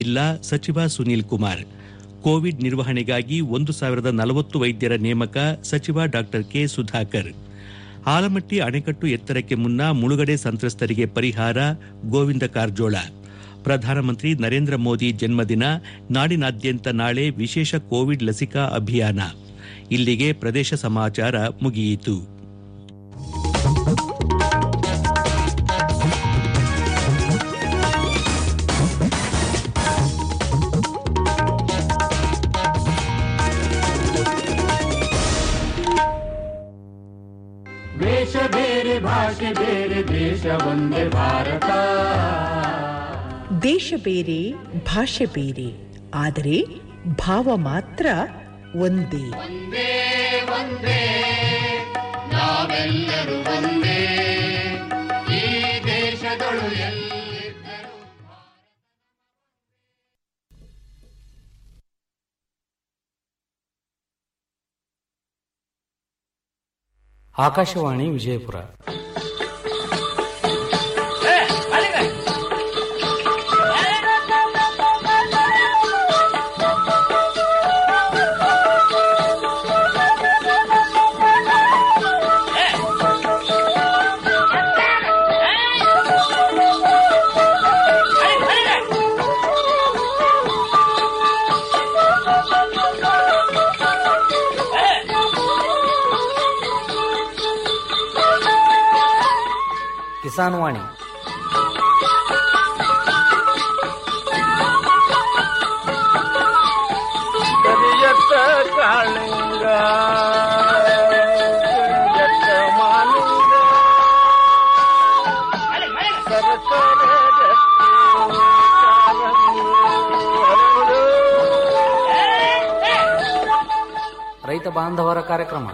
ಇಲ್ಲ ಸಚಿವ ಸುನೀಲ್ ಕುಮಾರ್ ಕೋವಿಡ್ ನಿರ್ವಹಣೆಗಾಗಿ ಒಂದು ಸಾವಿರದ ನಲವತ್ತು ವೈದ್ಯರ ನೇಮಕ ಸಚಿವ ಡಾ ಕೆ ಸುಧಾಕರ್ ಆಲಮಟ್ಟಿ ಅಣೆಕಟ್ಟು ಎತ್ತರಕ್ಕೆ ಮುನ್ನ ಮುಳುಗಡೆ ಸಂತ್ರಸ್ತರಿಗೆ ಪರಿಹಾರ ಗೋವಿಂದ ಕಾರಜೋಳ ಪ್ರಧಾನಮಂತ್ರಿ ನರೇಂದ್ರ ಮೋದಿ ಜನ್ಮದಿನ ನಾಡಿನಾದ್ಯಂತ ನಾಳೆ ವಿಶೇಷ ಕೋವಿಡ್ ಲಸಿಕಾ ಅಭಿಯಾನ ಇಲ್ಲಿಗೆ ಪ್ರದೇಶ ಸಮಾಚಾರ ಮುಗಿಯಿತು ವೇಷ ಬೇರೆ ಭಾಷೆ ಬೇರೆ ದೇಶ ಒಂದೇ ಭಾರತ ದೇಶ ಬೇರೆ ಭಾಷೆ ಬೇರೆ ಆದರೆ ಭಾವ ಮಾತ್ರ ಒಂದೇ ಒಂದೇ ಒಂದೇ ನಾವೆಲ್ಲರೂ ಒಂದೇ ಈ ದೇಶದೊಳು ಎಲ್ಲಿದ್ದರೂ ಆಕಾಶವಾಣಿ ವಿಜಯಪುರ ಕಿಸಾನ್ ವಾಣಿ ಕರಿಯತ್ತ ಕಾಳಿಂಗ ಕರಿಯತ್ತ ಮಾಲಿಂಗ ಸರಸರ ಗಟ್ಟಿ ಕಾಲಂಗಿ ಹರಳು. ರೈತ ಬಾಂಧವರ ಕಾರ್ಯಕ್ರಮ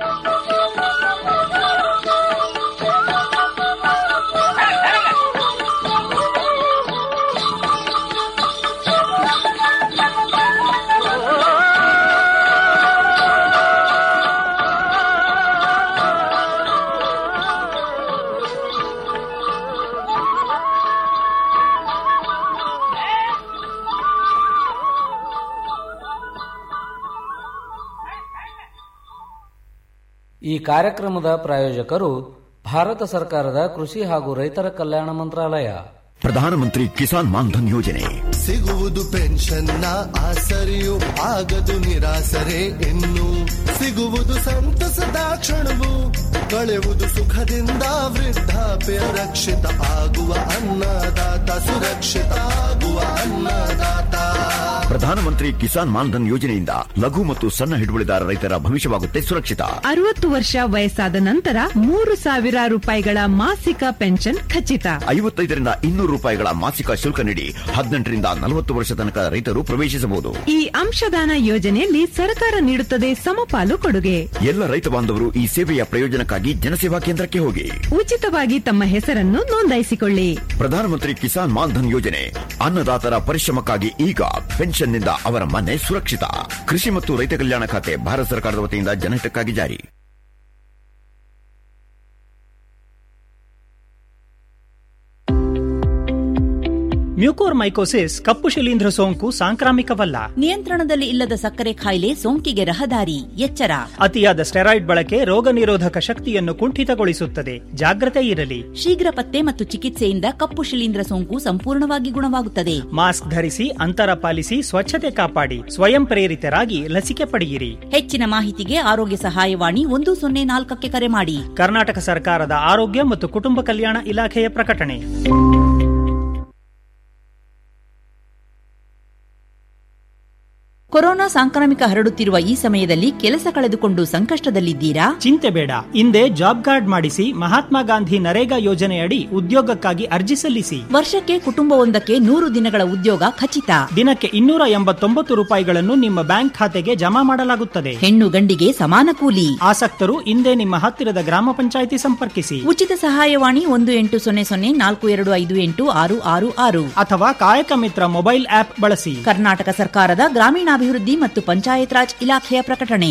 ಈ ಕಾರ್ಯಕ್ರಮದ ಪ್ರಾಯೋಜಕರು ಭಾರತ ಸರ್ಕಾರದ ಕೃಷಿ ಹಾಗೂ ರೈತರ ಕಲ್ಯಾಣ ಮಂತ್ರಾಲಯ ಪ್ರಧಾನಮಂತ್ರಿ ಕಿಸಾನ್ ಮಾನ್ಧನ್ ಯೋಜನೆ ಸಿಗುವುದು ಪೆನ್ಷನ್ನ ಆಸರೆಯು ಆಗದು ನಿರಾಸರೆ ಇನ್ನು ಸಿಗುವುದು ಸಂತಸದ ಕ್ಷಣವು ಕಳೆವುದು ಸುಖದಿಂದ ವೃದ್ಧಾಪ್ಯ ರಕ್ಷಿತ ಆಗುವ ಅನ್ನದಾತ ಸುರಕ್ಷಿತ ಆಗುವ ಅನ್ನದಾತ ಪ್ರಧಾನಮಂತ್ರಿ ಕಿಸಾನ್ ಮಾನ್ಧನ್ ಯೋಜನೆಯಿಂದ ಲಘು ಮತ್ತು ಸಣ್ಣ ಹಿಡುವಳಿದಾರ ರೈತರ ಭವಿಷ್ಯವಾಗುತ್ತೆ ಸುರಕ್ಷಿತ ಅರವತ್ತು ವರ್ಷ ವಯಸ್ಸಾದ ನಂತರ ಮೂರು ಸಾವಿರ ರೂಪಾಯಿಗಳ ಮಾಸಿಕ ಪೆನ್ಷನ್ ಖಚಿತ ಐವತ್ತೈದರಿಂದ ಇನ್ನೂರು ರೂಪಾಯಿಗಳ ಮಾಸಿಕ ಶುಲ್ಕ ನೀಡಿ ಹದಿನೆಂಟರಿಂದ ನಲವತ್ತು ವರ್ಷ ತನಕ ರೈತರು ಪ್ರವೇಶಿಸಬಹುದು ಈ ಅಂಶದಾನ ಯೋಜನೆಯಲ್ಲಿ ಸರ್ಕಾರ ನೀಡುತ್ತದೆ ಸಮಪಾಲು ಕೊಡುಗೆ ಎಲ್ಲ ರೈತ ಬಾಂಧವರು ಈ ಸೇವೆಯ ಪ್ರಯೋಜನಕ್ಕಾಗಿ ಜನಸೇವಾ ಕೇಂದ್ರಕ್ಕೆ ಹೋಗಿ ಉಚಿತವಾಗಿ ತಮ್ಮ ಹೆಸರನ್ನು ನೋಂದಾಯಿಸಿಕೊಳ್ಳಿ ಪ್ರಧಾನಮಂತ್ರಿ ಕಿಸಾನ್ ಮಾನ್ಧನ್ ಯೋಜನೆ ಅನ್ನದಾತರ ಪರಿಶ್ರಮಕ್ಕಾಗಿ ಈಗ ಪೆನ್ಷನ್ನಿಂದ ಅವರ ಮನೆ ಸುರಕ್ಷಿತ ಕೃಷಿ ಮತ್ತು ರೈತ ಕಲ್ಯಾಣ ಖಾತೆ ಭಾರತ ಸರ್ಕಾರದ ವತಿಯಿಂದ ಜನಹಿತಕ್ಕಾಗಿ ಜಾರಿ ಮ್ಯೂಕೋರ್ಮೈಕೋಸಿಸ್ ಕಪ್ಪು ಶಿಲೀಂಧ್ರ ಸೋಂಕು ಸಾಂಕ್ರಾಮಿಕವಲ್ಲ ನಿಯಂತ್ರಣದಲ್ಲಿ ಇಲ್ಲದ ಸಕ್ಕರೆ ಕಾಯಿಲೆ ಸೋಂಕಿಗೆ ರಹದಾರಿ ಎಚ್ಚರ ಅತಿಯಾದ ಸ್ಟೆರಾಯ್ಡ್ ಬಳಕೆ ರೋಗ ನಿರೋಧಕ ಶಕ್ತಿಯನ್ನು ಕುಂಠಿತಗೊಳಿಸುತ್ತದೆ ಜಾಗ್ರತೆ ಇರಲಿ ಶೀಘ್ರ ಪತ್ತೆ ಮತ್ತು ಚಿಕಿತ್ಸೆಯಿಂದ ಕಪ್ಪು ಶಿಲೀಂಧ್ರ ಸೋಂಕು ಸಂಪೂರ್ಣವಾಗಿ ಗುಣವಾಗುತ್ತದೆ ಮಾಸ್ಕ್ ಧರಿಸಿ ಅಂತರ ಪಾಲಿಸಿ ಸ್ವಚ್ಛತೆ ಕಾಪಾಡಿ ಸ್ವಯಂ ಪ್ರೇರಿತರಾಗಿ ಲಸಿಕೆ ಪಡೆಯಿರಿ ಹೆಚ್ಚಿನ ಮಾಹಿತಿಗೆ ಆರೋಗ್ಯ ಸಹಾಯವಾಣಿ ಒಂದು ಸೊನ್ನೆ ನಾಲ್ಕಕ್ಕೆ ಕರೆ ಮಾಡಿ ಕರ್ನಾಟಕ ಸರ್ಕಾರದ ಆರೋಗ್ಯ ಮತ್ತು ಕುಟುಂಬ ಕಲ್ಯಾಣ ಇಲಾಖೆಯ ಪ್ರಕಟಣೆ ಕೊರೋನಾ ಸಾಂಕ್ರಾಮಿಕ ಹರಡುತ್ತಿರುವ ಈ ಸಮಯದಲ್ಲಿ ಕೆಲಸ ಕಳೆದುಕೊಂಡು ಸಂಕಷ್ಟದಲ್ಲಿದ್ದೀರಾ ಚಿಂತೆ ಬೇಡ ಹಿಂದೆ ಜಾಬ್ ಕಾರ್ಡ್ ಮಾಡಿಸಿ ಮಹಾತ್ಮ ಗಾಂಧಿ ನರೇಗಾ ಯೋಜನೆಯಡಿ ಉದ್ಯೋಗಕ್ಕಾಗಿ ಅರ್ಜಿ ಸಲ್ಲಿಸಿ ವರ್ಷಕ್ಕೆ ಕುಟುಂಬವೊಂದಕ್ಕೆ ನೂರು ದಿನಗಳ ಉದ್ಯೋಗ ಖಚಿತ ದಿನಕ್ಕೆ ಇನ್ನೂರ ಎಂಬತ್ತೊಂಬತ್ತು ರೂಪಾಯಿಗಳನ್ನು ನಿಮ್ಮ ಬ್ಯಾಂಕ್ ಖಾತೆಗೆ ಜಮಾ ಮಾಡಲಾಗುತ್ತದೆ ಹೆಣ್ಣು ಗಂಡಿಗೆ ಸಮಾನ ಕೂಲಿ ಆಸಕ್ತರು ಹಿಂದೆ ನಿಮ್ಮ ಹತ್ತಿರದ ಗ್ರಾಮ ಪಂಚಾಯಿತಿ ಸಂಪರ್ಕಿಸಿ ಉಚಿತ ಸಹಾಯವಾಣಿ ಒಂದು ಎಂಟು ಸೊನ್ನೆ ಸೊನ್ನೆ ನಾಲ್ಕು ಎರಡು ಐದು ಎಂಟು ಆರು ಆರು ಆರು ಅಥವಾ ಕಾಯಕ ಮಿತ್ರ ಮೊಬೈಲ್ ಆಪ್ ಬಳಸಿ ಕರ್ನಾಟಕ ಸರ್ಕಾರದ ಗ್ರಾಮೀಣಾಭಿವೃದ್ಧಿ ಮತ್ತು ಪಂಚಾಯತ್ ರಾಜ್ ಇಲಾಖೆಯ ಪ್ರಕಟಣೆ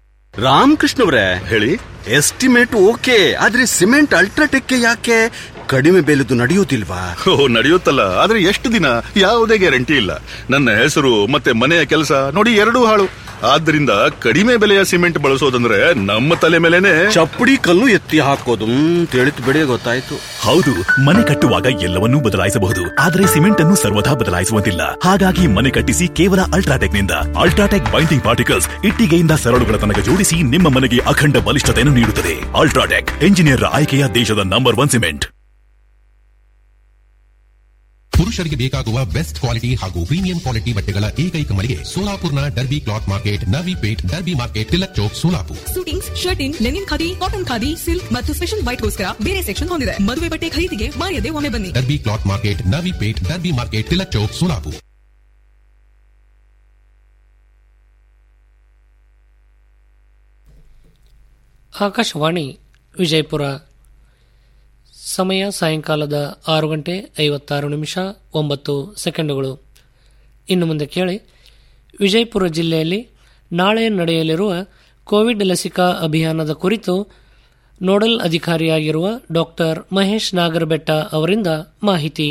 ರಾಮಕೃಷ್ಣ ಅವರೇ ಹೇಳಿ ಎಸ್ಟಿಮೇಟ್ ಓಕೆ ಆದ್ರೆ ಸಿಮೆಂಟ್ ಅಲ್ಟ್ರಾಟೆಕ್ ಯಾಕೆ ಕಡಿಮೆ ಬೆಲೆದು ನಡೆಯುವುದಿಲ್ವಾ ಓ ನಡೆಯುತ್ತಲ್ಲ ಆದ್ರೆ ಎಷ್ಟು ದಿನ ಯಾವುದೇ ಗ್ಯಾರಂಟಿ ಇಲ್ಲ ನನ್ನ ಹೆಸರು ಮತ್ತೆ ಮನೆಯ ಕೆಲಸ ನೋಡಿ ಎರಡೂ ಹಾಳು ಆದ್ರಿಂದ ಕಡಿಮೆ ಬೆಲೆಯ ಸಿಮೆಂಟ್ ಬಳಸೋದಂದ್ರೆ ನಮ್ಮ ತಲೆ ಮೇಲೆನೆ ಚಪ್ಪಡಿ ಕಲ್ಲು ಎತ್ತಿ ಹಾಕೋದು ತಿಳಿತು ಬಿಡಿ ಗೊತ್ತಾಯ್ತು ಹೌದು ಮನೆ ಕಟ್ಟುವಾಗ ಎಲ್ಲವನ್ನೂ ಬದಲಾಯಿಸಬಹುದು ಆದರೆ ಸಿಮೆಂಟ್ ಅನ್ನು ಸರ್ವದಾ ಬದಲಾಯಿಸುವಂತಿಲ್ಲ ಹಾಗಾಗಿ ಮನೆ ಕಟ್ಟಿಸಿ ಕೇವಲ ಅಲ್ಟ್ರಾಟೆಕ್ ನಿಂದ ಅಲ್ಟ್ರಾಟೆಕ್ ಬೈಂಡಿಂಗ್ ಪಾರ್ಟಿಕಲ್ಸ್ ಇಟ್ಟಿಗೆಯಿಂದ ಸರಳುಗಳ ತನಕ ಜೋಡಿಸಿ ನಿಮ್ಮ ಮನೆಗೆ ಅಖಂಡ ಬಲಿಷ್ಠತೆಯನ್ನು ನೀಡುತ್ತದೆ ಅಲ್ಟ್ರಾಟೆಕ್ ಎಂಜಿನಿಯರ್ ಆಯ್ಕೆಯ ದೇಶದ ನಂಬರ್ ಒನ್ ಸಿಮೆಂಟ್ ಪುರುಷರಿಗೆ ಬೇಕಾಗುವ ಬೆಸ್ಟ್ ಕ್ವಾಲಿಟಿ ಹಾಗೂ ಪ್ರೀಮಿಯಂ ಕ್ವಾಲಿಟಿ ಬಟ್ಟೆಗಳ ಏಕೈಕ ಮಳಿಗೆ ಸೋಲಾಪುರ್ನ Derby cloth market Navi Peth Derby market Tilak Chowk Solapur suitings shirting linen khadi cotton khadi silk ಮತ್ತು ಸ್ಪೆಷಲ್ ವೈಟ್ಗೋಸ್ಕರ ಬೇರೆ ಸೆಕ್ಷನ್ ಹೊಂದಿದೆ ಮದುವೆ ಬಟ್ಟೆ ಖರೀದಿಗೆ ಮಾಯದೆ ಒಮ್ಮೆ ಬನ್ನಿ Derby cloth market Navi Peth Derby market Tilak Chowk Solapur Akashvani Vijayapura ಸಮಯ ಸಾಯಂಕಾಲದ ಆರು ಗಂಟೆ ಐವತ್ತಾರು ನಿಮಿಷ ಒಂಬತ್ತು ಸೆಕೆಂಡುಗಳು ಇನ್ನು ಮುಂದೆ ಕೇಳಿ ವಿಜಯಪುರ ಜಿಲ್ಲೆಯಲ್ಲಿ ನಾಳೆ ನಡೆಯಲಿರುವ ಕೋವಿಡ್ ಲಸಿಕಾ ಅಭಿಯಾನದ ಕುರಿತು ನೋಡಲ್ ಅಧಿಕಾರಿಯಾಗಿರುವ ಡಾಕ್ಟರ್ ಮಹೇಶ್ ನಾಗರಬೆಟ್ಟ ಅವರಿಂದ ಮಾಹಿತಿ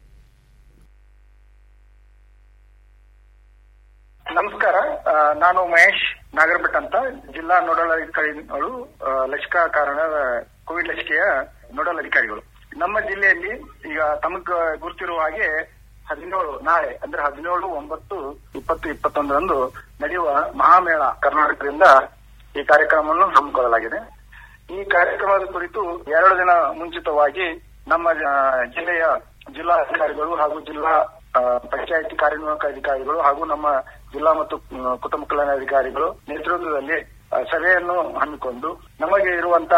ನಮಸ್ಕಾರ ಆ, ನಾನು ಮಹೇಶ್ ನಾಗರಭಟ್ ಅಂತ ಜಿಲ್ಲಾ ನೋಡಲ್ ಅಧಿಕಾರಿಗಳು ಆ, ಲಸಿಕಾ ಕಾರಣ ಕೋವಿಡ್ ಲಸಿಕೆಯ ನೋಡಲ್ ಅಧಿಕಾರಿಗಳು ನಮ್ಮ ಜಿಲ್ಲೆಯಲ್ಲಿ ಈಗ ತಮಗ್ ಗುರುತಿರುವ ಹಾಗೆ ಹದಿನೇಳು ನಾಳೆ ಅಂದ್ರೆ ಹದಿನೇಳು ಒಂಬತ್ತು ಇಪ್ಪತ್ತು ಇಪ್ಪತ್ತೊಂದರಂದು ನಡೆಯುವ ಮಹಾಮೇಳ ಕರ್ನಾಟಕದಿಂದ ಈ ಕಾರ್ಯಕ್ರಮವನ್ನು ಹಮ್ಮಿಕೊಳ್ಳಲಾಗಿದೆ ಈ ಕಾರ್ಯಕ್ರಮದ ಕುರಿತು ಎರಡು ದಿನ ಮುಂಚಿತವಾಗಿ ನಮ್ಮ ಆ, ಜಿಲ್ಲೆಯ ಜಿಲ್ಲಾಧಿಕಾರಿಗಳು ಹಾಗೂ ಜಿಲ್ಲಾ ಆ, ಪಂಚಾಯತಿ ಕಾರ್ಯನಿರ್ವಾಹಕ ಅಧಿಕಾರಿಗಳು ಹಾಗೂ ನಮ್ಮ ಜಿಲ್ಲಾ ಮತ್ತು ಮ್, ಕುಟುಂಬ ಕಲ್ಯಾಣಾಧಿಕಾರಿಗಳು ನೇತೃತ್ವದಲ್ಲಿ ಆ, ಸಭೆಯನ್ನು ಹಮ್ಮಿಕೊಂಡು ನಮಗೆ ಇರುವಂತ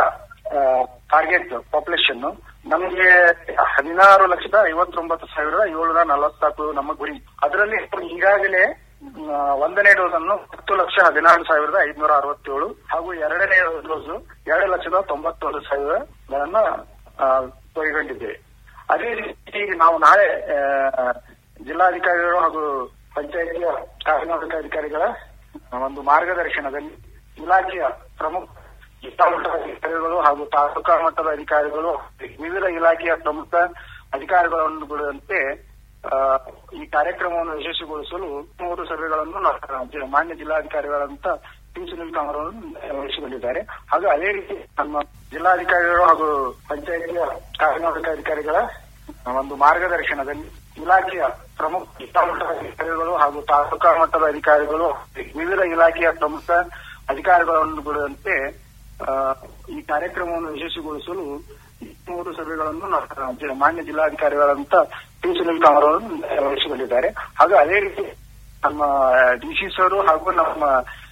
ಟಾರ್ಗೆಟ್ ಪಾಪ್ಯುಲೇಷನ್ ನಮಗೆ ಹದಿನಾರು ಲಕ್ಷದ ಐವತ್ತೊಂಬತ್ತು ಸಾವಿರದ ಏಳ್ನೂರ ನಲವತ್ನಾಲ್ಕು ನಮ್ಮ ಗುರಿ ಅದರಲ್ಲಿ ಈಗಾಗಲೇ ಆ, ಒಂದನೇ ಡೋಸ್ ಅನ್ನು ಹತ್ತು ಲಕ್ಷ ಹದಿನಾರು ಸಾವಿರದ ಐದುನೂರ ಅರವತ್ತೇಳು ಹಾಗೂ ಎರಡನೇ ಡೋಸ್ ಎರಡು ಲಕ್ಷದ ತೊಂಬತ್ತೊಂದು ಸಾವಿರಗಳನ್ನ ಆ, ಕೈಗೊಂಡಿದ್ದೇವೆ ಅದೇ ರೀತಿ ನಾವು ನಾಳೆ ಆ, ಜಿಲ್ಲಾಧಿಕಾರಿಗಳು ಹಾಗೂ ಪಂಚಾಯತಿಯ ಕಾರ್ಯನಿರ್ವಾಹಕ ಅಧಿಕಾರಿಗಳ ಒಂದು ಮಾರ್ಗದರ್ಶನದಲ್ಲಿ ಇಲಾಖೆಯ ಪ್ರಮುಖ ಜಿಲ್ಲಾ ಮಟ್ಟದ ಅಧಿಕಾರಿಗಳು ಹಾಗೂ ತಾಲೂಕಾ ಮಟ್ಟದ ಅಧಿಕಾರಿಗಳು ವಿವಿಧ ಇಲಾಖೆಯ ಪ್ರಮುಖ ಅಧಿಕಾರಿಗಳನ್ನು ಬಿಡುವಂತೆ ಆ, ಈ ಕಾರ್ಯಕ್ರಮವನ್ನು ಯಶಸ್ವಿಗೊಳಿಸಲು ಮೂರು ಸಭೆಗಳನ್ನು ನ- ಜ- ಮಾನ್ಯ ಜಿಲ್ಲಾಧಿಕಾರಿಗಳಂತ ಪಿ ಸುನಿಲ್ ಕಾಮರ್ ಅವರು ವಹಿಸಿಕೊಂಡಿದ್ದಾರೆ ಹಾಗೂ ಅದೇ ರೀತಿ ನಮ್ಮ ಜಿಲ್ಲಾಧಿಕಾರಿಗಳು ಹಾಗೂ ಪಂಚಾಯತಿಯ ಕಾರ್ಯನಿರ್ವಾಹಕ ಅಧಿಕಾರಿಗಳ ಒಂದು ಮಾರ್ಗದರ್ಶನದಲ್ಲಿ ಇಲಾಖೆಯ ಪ್ರಮುಖ ಜಿಲ್ಲಾ ಮಟ್ಟದ ಅಧಿಕಾರಿಗಳು ಹಾಗೂ ತಾಲೂಕಾ ಮಟ್ಟದ ಅಧಿಕಾರಿಗಳು ವಿವಿಧ ಇಲಾಖೆಯ ಪ್ರಮುಖ ಅಧಿಕಾರಿಗಳನ್ನು ಬಿಡುವಂತೆ ಆ, ಈ ಕಾರ್ಯಕ್ರಮವನ್ನು ಯಶಸ್ವಿಗೊಳಿಸಲು ಈ ಮೂರು ಸಭೆಗಳನ್ನು ನ- ಜ- ಮಾನ್ಯ ಜಿಲ್ಲಾಧಿಕಾರಿಗಳಂತ ಪಿ ಸುನಿಲ್ ಕಾಮರ್ ಅವರು ವಹಿಸಿಕೊಂಡಿದ್ದಾರೆ ಹಾಗೂ ಅದೇ ರೀತಿ ನಮ್ಮ ಡಿ ಸಿ ಸರ್ ಹಾಗೂ ನಮ್ಮ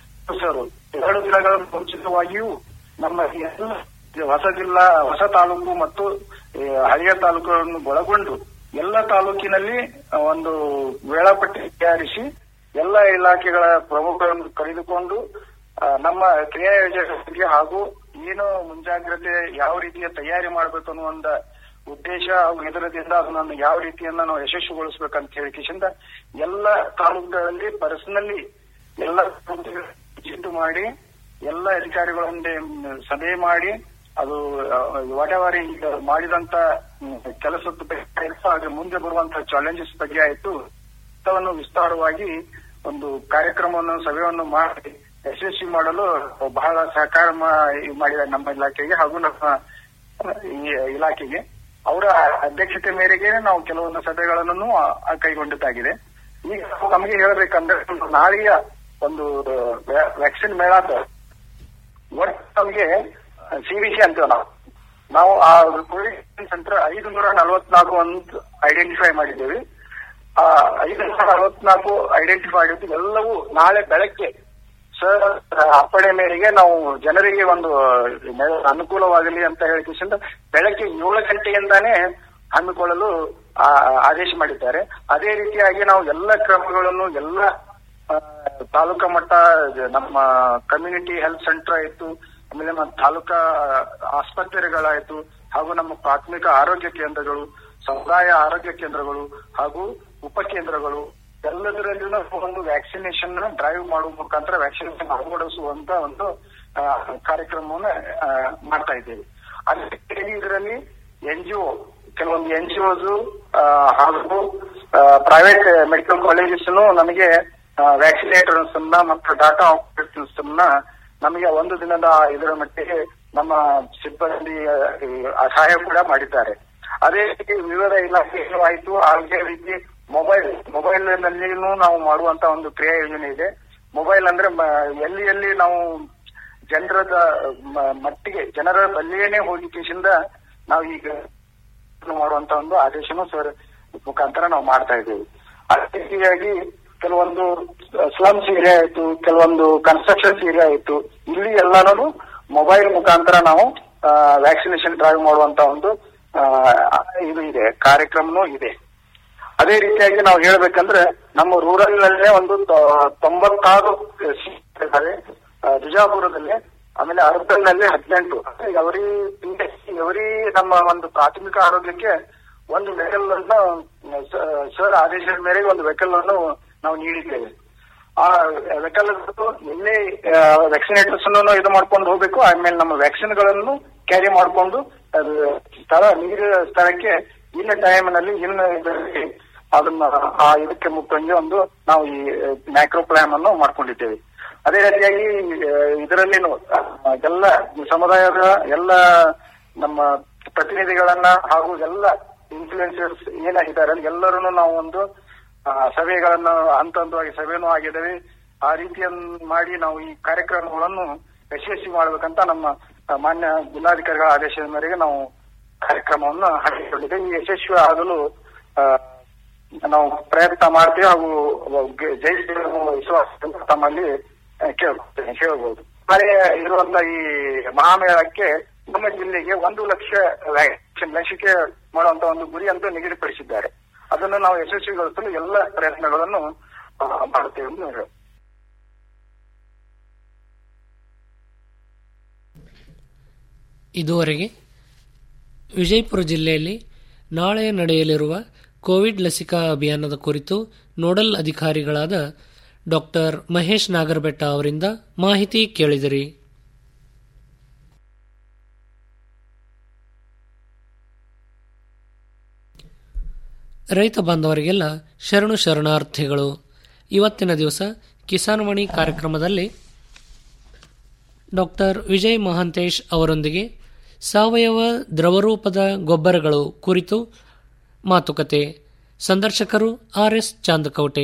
ಸರ್ ಎರಡು ದಿನಗಳ ಮುಂಚಿತವಾಗಿಯೂ ನಮ್ಮ ಎಲ್ಲ ಹೊಸ ಜಿಲ್ಲಾ ಹೊಸ ತಾಲೂಕು ಮತ್ತು ಆ, ಹಳೆಯ ತಾಲೂಕುಗಳನ್ನು ಒಳಗೊಂಡು ಎಲ್ಲ ತಾಲೂಕಿನಲ್ಲಿ ಆ, ಒಂದು ವೇಳಾಪಟ್ಟಿ ತಯಾರಿಸಿ ಎಲ್ಲ ಇಲಾಖೆಗಳ ಪ್ರಮುಖರನ್ನು ಕರೆದುಕೊಂಡು ಆ, ನಮ್ಮ ಕ್ರಿಯಾ ಯೋಜನೆಗಳಿಗೆ ಹಾಗೂ ಏನು ಮುಂಜಾಗ್ರತೆ ಯಾವ ರೀತಿಯ ತಯಾರಿ ಮಾಡಬೇಕು ಅನ್ನೋ ಒಂದು ಉದ್ದೇಶ ಹಾಗೂ ಇದರದಿಂದ ಅದನ್ನು ಯಾವ ರೀತಿಯನ್ನ ನಾವು ಯಶಸ್ವಿಗೊಳಿಸಬೇಕಂತ ಹೇಳಿ ಕಿಶಿಂದ ಎಲ್ಲ ತಾಲೂಕುಗಳಲ್ಲಿ ಪರ್ಸನಲಿ ಎಲ್ಲ ಚಿಂತು ಮಾಡಿ ಎಲ್ಲ ಅಧಿಕಾರಿಗಳೊಂದೇ ಸಭೆ ಮಾಡಿ ಅದು ವಾಟ್ ಎವರ್ ಈಗ ಮಾಡಿದಂತ ಹ್ಮ್, ಕೆಲಸದ ಬಗ್ಗೆ ಆಯ್ತು ಹಾಗೆ ಮುಂದೆ ಬರುವಂತಹ ಚಾಲೆಂಜಸ್ ಬಗ್ಗೆ ಆಯ್ತು ಎಲ್ಲವನ್ನು ವಿಸ್ತಾರವಾಗಿ ಒಂದು ಕಾರ್ಯಕ್ರಮವನ್ನು ಸಭೆಯನ್ನು ಮಾಡಿ ಯಶಸ್ವಿ ಮಾಡಲು ಬಹಳ ಸಹಕಾರ ಮಾ- ಮಾಡಿದ ನಮ್ಮ ಇಲಾಖೆಗೆ ಹಾಗೂ ನಮ್ಮ ಈ ಇಲಾಖೆಗೆ ಅವರ ಅಧ್ಯಕ್ಷತೆ ಮೇರೆಗೆ ನಾವು ಕೆಲವೊಂದು ಸಭೆಗಳನ್ನು ಆ- ಕೈಗೊಂಡಿದ್ದಾಗಿದೆ ಈಗ ನಮಗೆ ಹೇಳಬೇಕಂದ್ರೆ ಒಂದು ನಾಳೆಯ ಒಂದು ವ್ಯಾಕ್ಸಿನ್ ಮೇಳದ ಒಟ್ಟು ನಮಗೆ ಸಿವಿಸಿ ಅಂತೀವಿ ನಾವು ನಾವು ಆ ಕೋವಿಡ್ ಸೆಂಟರ್ ಐದು ನೂರ ನಲವತ್ನಾಲ್ಕು ಅಂತ ಐಡೆಂಟಿಫೈ ಮಾಡಿದ್ದೇವೆ ಆ ಐದು ನೂರ ನಲವತ್ನಾಲ್ಕು ಐಡೆಂಟಿಫೈ ಆಗಿದ್ದು ಎಲ್ಲವೂ ನಾಳೆ ಬೆಳಗ್ಗೆ ಸರ್ ಅಪ್ಪಣೆ ಮೇರೆಗೆ ನಾವು ಜನರಿಗೆ ಒಂದು ನೆ- ಅನುಕೂಲವಾಗಲಿ ಅಂತ ಹೇಳಿಕೆಸಿಂದ ಬೆಳಗ್ಗೆ ಏಳು ಗಂಟೆಯಿಂದಾನೇ ಹಮ್ಮಿಕೊಳ್ಳಲು ಆ, ಆದೇಶ ಮಾಡಿದ್ದಾರೆ ಅದೇ ರೀತಿಯಾಗಿ ನಾವು ಎಲ್ಲ ಕ್ರಮಗಳನ್ನು ಎಲ್ಲ ಆ, ತಾಲೂಕಾ ಮಟ್ಟ ನಮ್ಮ ಕಮ್ಯುನಿಟಿ ಹೆಲ್ತ್ ಸೆಂಟರ್ ಆಯ್ತು ಆಮೇಲೆ ನಮ್ಮ ತಾಲೂಕಾ ಆಸ್ಪತ್ರೆಗಳಾಯ್ತು ಹಾಗೂ ನಮ್ಮ ಪ್ರಾಥಮಿಕ ಆರೋಗ್ಯ ಕೇಂದ್ರಗಳು ಸಮುದಾಯ ಆರೋಗ್ಯ ಕೇಂದ್ರಗಳು ಹಾಗೂ ಉಪಕೇಂದ್ರಗಳು ಎಲ್ಲದರಲ್ಲಿನೂ ಒಂದು ವ್ಯಾಕ್ಸಿನೇಷನ್ ಡ್ರೈವ್ ಮಾಡುವ ಮುಖಾಂತರ ವ್ಯಾಕ್ಸಿನೇಷನ್ ಅಳವಡಿಸುವಂತ ಒಂದು ಆ, ಕಾರ್ಯಕ್ರಮವನ್ನ ಆ, ಮಾಡ್ತಾ ಇದ್ದೇವೆ ಅದೇ ಇದರಲ್ಲಿ ಎನ್ ಜಿ ಒ ಕೆಲವೊಂದು ಎನ್ ಜಿ ಒಸ್ ಹಾಗೂ ಪ್ರೈವೇಟ್ ಮೆಡಿಕಲ್ ಕಾಲೇಜಸ್ ನಮಗೆ ವ್ಯಾಕ್ಸಿನೇಟರ್ಸ್ ಮತ್ತು ಡಾಟಾ ಆಪರೇಟರ್ಸ್ ನಮಗೆ ಒಂದು ದಿನದ ಇದರ ಮಟ್ಟಿಗೆ ನಮ್ಮ ಸಿಬ್ಬಂದಿ ಆ, ಸಹಾಯ ಕೂಡ ಮಾಡಿದ್ದಾರೆ ಅದೇ ರೀತಿ ವಿವಿಧ ಇಲಾಖೆಗಳು ಆಯ್ತು ಹಾಗೆ ರೀತಿ ಮೊಬೈಲ್ ಮೊಬೈಲ್ ನಲ್ಲಿನೂ ನಾವು ಮಾಡುವಂತ ಒಂದು ಕ್ರಿಯಾ ಯೋಜನೆ ಇದೆ ಮೊಬೈಲ್ ಅಂದ್ರೆ ಮ- ಎಲ್ಲಿ ಎಲ್ಲಿ ನಾವು ಜನರದ ಮ- ಮಟ್ಟಿಗೆ ಜನರ ಬಲ್ಲಿಯೇನೆ ಹೋಗಿ ಕಿಶಿಂದ ನಾವು ಈಗ ಮಾಡುವಂತ ಒಂದು ಆದೇಶನೂ ಸರ್ ಮುಖಾಂತರ ನಾವು ಮಾಡ್ತಾ ಇದ್ದೇವೆ ಅದೇ ರೀತಿಯಾಗಿ ಕೆಲವೊಂದು ಸ್ಲಮ್ಸ್ ಏರಿಯಾ ಆಯ್ತು ಕೆಲವೊಂದು ಕನ್ಸ್ಟ್ರಕ್ಷನ್ಸ್ ಏರಿಯಾ ಆಯ್ತು ಇಲ್ಲಿ ಎಲ್ಲಾನು ಮೊಬೈಲ್ ಮುಖಾಂತರ ನಾವು ವ್ಯಾಕ್ಸಿನೇಷನ್ ಡ್ರೈವ್ ಮಾಡುವಂತ ಒಂದು ಆ, ಇದು ಇದೆ ಕಾರ್ಯಕ್ರಮನೂ ಇದೆ ಅದೇ ರೀತಿಯಾಗಿ ನಾವು ಹೇಳ್ಬೇಕಂದ್ರೆ ನಮ್ಮ ರೂರಲ್ ನಲ್ಲೇ ಒಂದು ತೊ- ತೊಂಬತ್ತಾರು ಸೀಟ್ ಇದ್ದಾವೆ ಆ, ಬಿಜಾಪುರದಲ್ಲಿ ಆಮೇಲೆ ಅರ್ಬನ್ ನಲ್ಲಿ ಹದಿನೆಂಟು ಅವರಿ ಅವರಿ ನಮ್ಮ ಒಂದು ಪ್ರಾಥಮಿಕ ಆರೋಗ್ಯಕ್ಕೆ ಒಂದು ವೆಹಿಕಲ್ ಅನ್ನು ಸರ್ ಆದೇಶದ ಮೇರೆಗೆ ಒಂದು ವೆಹಿಕಲ್ ಅನ್ನು ನಾವು ನೀಡಿದ್ದೇವೆ ಆ ವೆಹಿಕಲ್ ಎಲ್ಲಿ ವ್ಯಾಕ್ಸಿನೇಟರ್ಸ್ ಇದು ಮಾಡ್ಕೊಂಡು ಹೋಗ್ಬೇಕು ಆಮೇಲೆ ನಮ್ಮ ವ್ಯಾಕ್ಸಿನ್ ಗಳನ್ನು ಕ್ಯಾರಿ ಮಾಡ್ಕೊಂಡು ಅದು ಸ್ಥಳ ನೀರಿನ ಸ್ಥಳಕ್ಕೆ ಇನ್ನ ಟೈಮ್ ನಲ್ಲಿ ಇನ್ನ ಇದರಲ್ಲಿ ಅದನ್ನ ಆ ಇದಕ್ಕೆ ಮುಟ್ಟಂಗೆ ಒಂದು ನಾವು ಈ ಮ್ಯಾಕ್ರೋ ಪ್ಲಾನ್ ಅನ್ನು ಮಾಡ್ಕೊಂಡಿದ್ದೇವೆ ಅದೇ ರೀತಿಯಾಗಿ ಇದರಲ್ಲಿ ಎಲ್ಲ ಸಮುದಾಯದ ಎಲ್ಲ ನಮ್ಮ ಪ್ರತಿನಿಧಿಗಳನ್ನ ಹಾಗೂ ಎಲ್ಲ ಇನ್ಫ್ಲೂಯೆನ್ಸರ್ಸ್ ಏನಾಗಿದ್ದಾರೆ ಎಲ್ಲರನ್ನು ನಾವು ಒಂದು ಆ, ಸಭೆಗಳನ್ನ ಹಂತ ಹಂತವಾಗಿ ಸಭೆನೂ ಆಗಿದ್ದೇವೆ ಆ ರೀತಿಯನ್ನು ಮಾಡಿ ನಾವು ಈ ಕಾರ್ಯಕ್ರಮಗಳನ್ನು ಯಶಸ್ವಿ ಮಾಡ್ಬೇಕಂತ ನಮ್ಮ ಆ, ಮಾನ್ಯ ಜಿಲ್ಲಾಧಿಕಾರಿಗಳ ಆದೇಶದ ಮೇರೆಗೆ ನಾವು ಕಾರ್ಯಕ್ರಮವನ್ನು ಹಾಕಿಕೊಂಡಿದ್ದೇವೆ ಈ ಯಶಸ್ವಿ ಆಗಲು ಆ, ನಾವು ಪ್ರಯತ್ನ ಮಾಡ್ತೀವಿ ಹಾಗೂ ಗೆ- ಜಯಿಸುವ ವಿಶ್ವಾಸ ತಮ್ಮಲ್ಲಿ ಆ, ಕೇಳ್ಕೊಳ್ತೇನೆ ಹೇಳ್ಬೋದು ನಾಳೆ ಇರುವಂತ ಈ ಮಹಾಮೇಳಕ್ಕೆ ನಮ್ಮ ಜಿಲ್ಲೆಗೆ ಒಂದು ಲಕ್ಷ ವ್ಯಾಕ್ಸಿನ್ ಲಸಿಕೆ ಮಾಡುವಂತ ಒಂದು ಗುರಿ ಅಂತ ನಿಗದಿಪಡಿಸಿದ್ದಾರೆ ಅದನ್ನು ನಾವು ಯಶಸ್ವಿಗೊಳಿಸಲು ಎಲ್ಲ ಪ್ರಯತ್ನಗಳನ್ನು ಆ, ಮಾಡುತ್ತೇವೆ ಎಂದು ಹೇಳಿ ಇದುವರೆಗೆ ವಿಜಯಪುರ ಜಿಲ್ಲೆಯಲ್ಲಿ ನಾಳೆ ನಡೆಯಲಿರುವ ಕೋವಿಡ್ ಲಸಿಕಾ ಅಭಿಯಾನದ ಕುರಿತು ನೋಡಲ್ ಅಧಿಕಾರಿಗಳಾದ ಡಾಕ್ಟರ್ ಮಹೇಶ್ ನಾಗರಬೆಟ್ಟ ಅವರಿಂದ ಮಾಹಿತಿ ಕೇಳಿದಿರಿ ರೈತ ಬಾಂಧವರಿಗೆಲ್ಲ ಶರಣು ಶರಣಾರ್ಥಿಗಳು ಇವತ್ತಿನ ದಿವಸ ಕಿಸಾನ್ವಾಣಿ ಕಾರ್ಯಕ್ರಮದಲ್ಲಿ ಡಾಕ್ಟರ್ ವಿಜಯ್ ಮಹಾಂತೇಶ್ ಅವರೊಂದಿಗೆ ಸಾವಯವ ದ್ರವರೂಪದ ಗೊಬ್ಬರಗಳು ಕುರಿತು ಮಾತುಕತೆ ಸಂದರ್ಶಕರು ಆರ್ ಎಸ್ ಚಾಂದಕೌಟೆ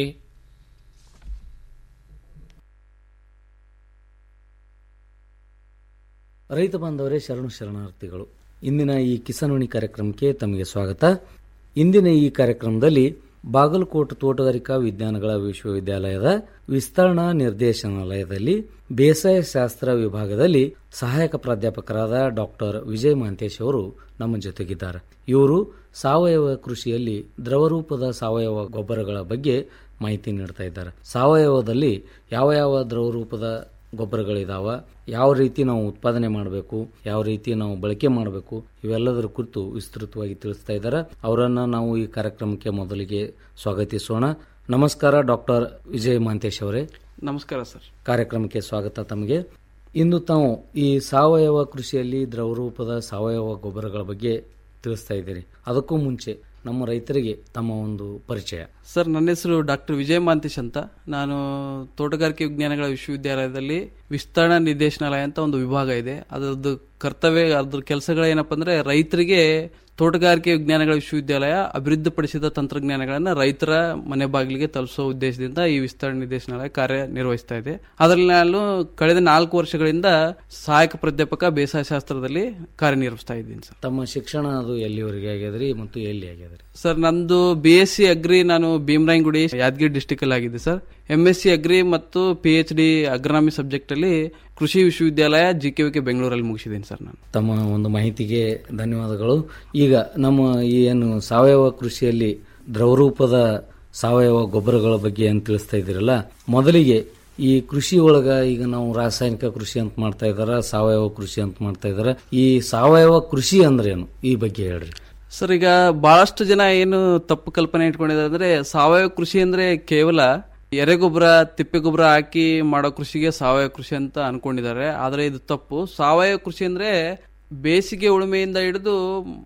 ರೈತ ಬಾಂಧವರೇ ಶರಣು ಶರಣಾರ್ಥಿಗಳು ಇಂದಿನ ಈ ಕಿಸಾನ್ವಾಣಿ ಕಾರ್ಯಕ್ರಮಕ್ಕೆ ತಮಗೆ ಸ್ವಾಗತ ಇಂದಿನ ಈ ಕಾರ್ಯಕ್ರಮದಲ್ಲಿ ಬಾಗಲಕೋಟೆ ತೋಟಗಾರಿಕಾ ವಿಜ್ಞಾನಗಳ ವಿಶ್ವವಿದ್ಯಾಲಯದ ವಿಸ್ತರಣಾ ನಿರ್ದೇಶನಾಲಯದಲ್ಲಿ ಬೇಸಾಯ ಶಾಸ್ತ್ರ ವಿಭಾಗದಲ್ಲಿ ಸಹಾಯಕ ಪ್ರಾಧ್ಯಾಪಕರಾದ ಡಾಕ್ಟರ್ ವಿಜಯ್ ಮಹಂತೇಶ್ ಅವರು ನಮ್ಮ ಜೊತೆಗಿದ್ದಾರೆ ಇವರು ಸಾವಯವ ಕೃಷಿಯಲ್ಲಿ ದ್ರವರೂಪದ ಸಾವಯವ ಗೊಬ್ಬರಗಳ ಬಗ್ಗೆ ಮಾಹಿತಿ ನೀಡ್ತಾ ಇದ್ದಾರೆ ಸಾವಯವದಲ್ಲಿ ಯಾವ ಯಾವ ದ್ರವರೂಪದ ಗೊಬ್ಬರಗಳಿದಾವ ಯಾವ ರೀತಿ ನಾವು ಉತ್ಪಾದನೆ ಮಾಡಬೇಕು ಯಾವ ರೀತಿ ನಾವು ಬಳಕೆ ಮಾಡಬೇಕು ಇವೆಲ್ಲದರ ಕುರಿತು ವಿಸ್ತೃತವಾಗಿ ತಿಳಿಸ್ತಾ ಇದ್ದಾರೆ ಅವರನ್ನ ನಾವು ಈ ಕಾರ್ಯಕ್ರಮಕ್ಕೆ ಮೊದಲಿಗೆ ಸ್ವಾಗತಿಸೋಣ ನಮಸ್ಕಾರ ಡಾಕ್ಟರ್ ವಿಜಯ್ ಮಹಂತೇಶ್ ಅವರೇ ನಮಸ್ಕಾರ ಸರ್ ಕಾರ್ಯಕ್ರಮಕ್ಕೆ ಸ್ವಾಗತ ತಮಗೆ ಇಂದು ತಾವು ಈ ಸಾವಯವ ಕೃಷಿಯಲ್ಲಿ ದ್ರವರೂಪದ ಸಾವಯವ ಗೊಬ್ಬರಗಳ ಬಗ್ಗೆ ತಿಳಿಸ್ತಾ ಇದ್ದೀರಿ ಅದಕ್ಕೂ ಮುಂಚೆ ನಮ್ಮ ರೈತರಿಗೆ ತಮ್ಮ ಒಂದು ಪರಿಚಯ ಸರ್ ನನ್ನ ಹೆಸರು ಡಾಕ್ಟರ್ ವಿಜಯ ಮಾಂತೇಶ್ ಅಂತ ನಾನು ತೋಟಗಾರಿಕೆ ವಿಜ್ಞಾನಗಳ ವಿಶ್ವವಿದ್ಯಾಲಯದಲ್ಲಿ ವಿಸ್ತರಣಾ ನಿರ್ದೇಶನಾಲಯ ಅಂತ ಒಂದು ವಿಭಾಗ ಇದೆ ಅದರದ್ದು ಕರ್ತವ್ಯ ಅದ್ರ ಕೆಲಸಗಳೇನಪ್ಪ ಅಂದ್ರೆ ರೈತರಿಗೆ ತೋಟಗಾರಿಕೆ ವಿಜ್ಞಾನಗಳ ವಿಶ್ವವಿದ್ಯಾಲಯ ಅಭಿವೃದ್ಧಿಪಡಿಸಿದ ತಂತ್ರಜ್ಞಾನಗಳನ್ನು ರೈತರ ಮನೆ ಬಾಗಿಲಿಗೆ ತಲುಪಿಸುವ ಉದ್ದೇಶದಿಂದ ಈ ವಿಸ್ತರಣಾ ನಿರ್ದೇಶನಾಲಯ ಕಾರ್ಯನಿರ್ವಹಿಸ್ತಾ ಇದೆ ಅದರಲ್ಲಿ ನಾನು ಕಳೆದ ನಾಲ್ಕು ವರ್ಷಗಳಿಂದ ಸಹಾಯಕ ಪ್ರಾಧ್ಯಾಪಕ ಬೇಸಾಯ ಶಾಸ್ತ್ರದಲ್ಲಿ ಕಾರ್ಯನಿರ್ವಹಿಸ್ತಾ ಇದ್ದೀನಿ ಸರ್ ತಮ್ಮ ಶಿಕ್ಷಣ ಅದು ಎಲ್ಲಿವರೆಗೆ ಆಗ್ಯದ್ರಿ ಮತ್ತು ಎಲ್ಲಿ ಆಗ್ಯದ್ರಿ ಸರ್ ನಂದು ಬಿ ಎಸ್ ಸಿ ಅಗ್ರಿ ನಾನು ಭೀಮರಾಯನಗುಡಿ ಯಾದಗಿರಿ ಡಿಸ್ಟಿಕ್ ಅಲ್ಲಿ ಆಗಿದೆ sir M S C agri ಮತ್ತು P H D agronomy subject ಅಲ್ಲಿ ಕೃಷಿ ವಿಶ್ವವಿದ್ಯಾಲಯ ಜಿ ಕೆ ವಿ ಕೆ ಬೆಂಗಳೂರಲ್ಲಿ ಮುಗಿಸಿದ್ದೀನಿ ಸರ್ ನಾನು ತಮ್ಮ ಒಂದು ಮಾಹಿತಿಗೆ ಧನ್ಯವಾದಗಳು ಈಗ ನಮ್ಮ ಈ ಏನು ಸಾವಯವ ಕೃಷಿಯಲ್ಲಿ ದ್ರವರೂಪದ ಸಾವಯವ ಗೊಬ್ಬರಗಳ ಬಗ್ಗೆ ಏನು ತಿಳಿಸ್ತಾ ಇದ್ದೀರಲ್ಲ ಮೊದಲಿಗೆ ಈ ಕೃಷಿ ಒಳಗ ಈಗ ನಾವು ರಾಸಾಯನಿಕ ಕೃಷಿ ಅಂತ ಮಾಡ್ತಾ ಇದಾರ ಸಾವಯವ ಕೃಷಿ ಅಂತ ಮಾಡ್ತಾ ಇದಾರ ಈ ಸಾವಯವ ಕೃಷಿ ಅಂದ್ರೆ ಏನು ಈ ಬಗ್ಗೆ ಹೇಳ್ರಿ ಸರ್ ಈಗ ಬಹಳಷ್ಟು ಜನ ಏನು ತಪ್ಪು ಕಲ್ಪನೆ ಇಟ್ಕೊಂಡಿದ್ದಾರೆ ಅಂದ್ರೆ ಸಾವಯವ ಕೃಷಿ ಅಂದ್ರೆ ಕೇವಲ ಎರೆಗೊಬ್ಬರ ತಿಪ್ಪೆಗೊಬ್ಬರ ಹಾಕಿ ಮಾಡೋ ಕೃಷಿಗೆ ಸಾವಯವ ಕೃಷಿ ಅಂತ ಅನ್ಕೊಂಡಿದ್ದಾರೆ ಆದ್ರೆ ಇದು ತಪ್ಪು ಸಾವಯವ ಕೃಷಿ ಅಂದ್ರೆ ಬೇಸಿಗೆ ಉಳುಮೆಯಿಂದ ಹಿಡಿದು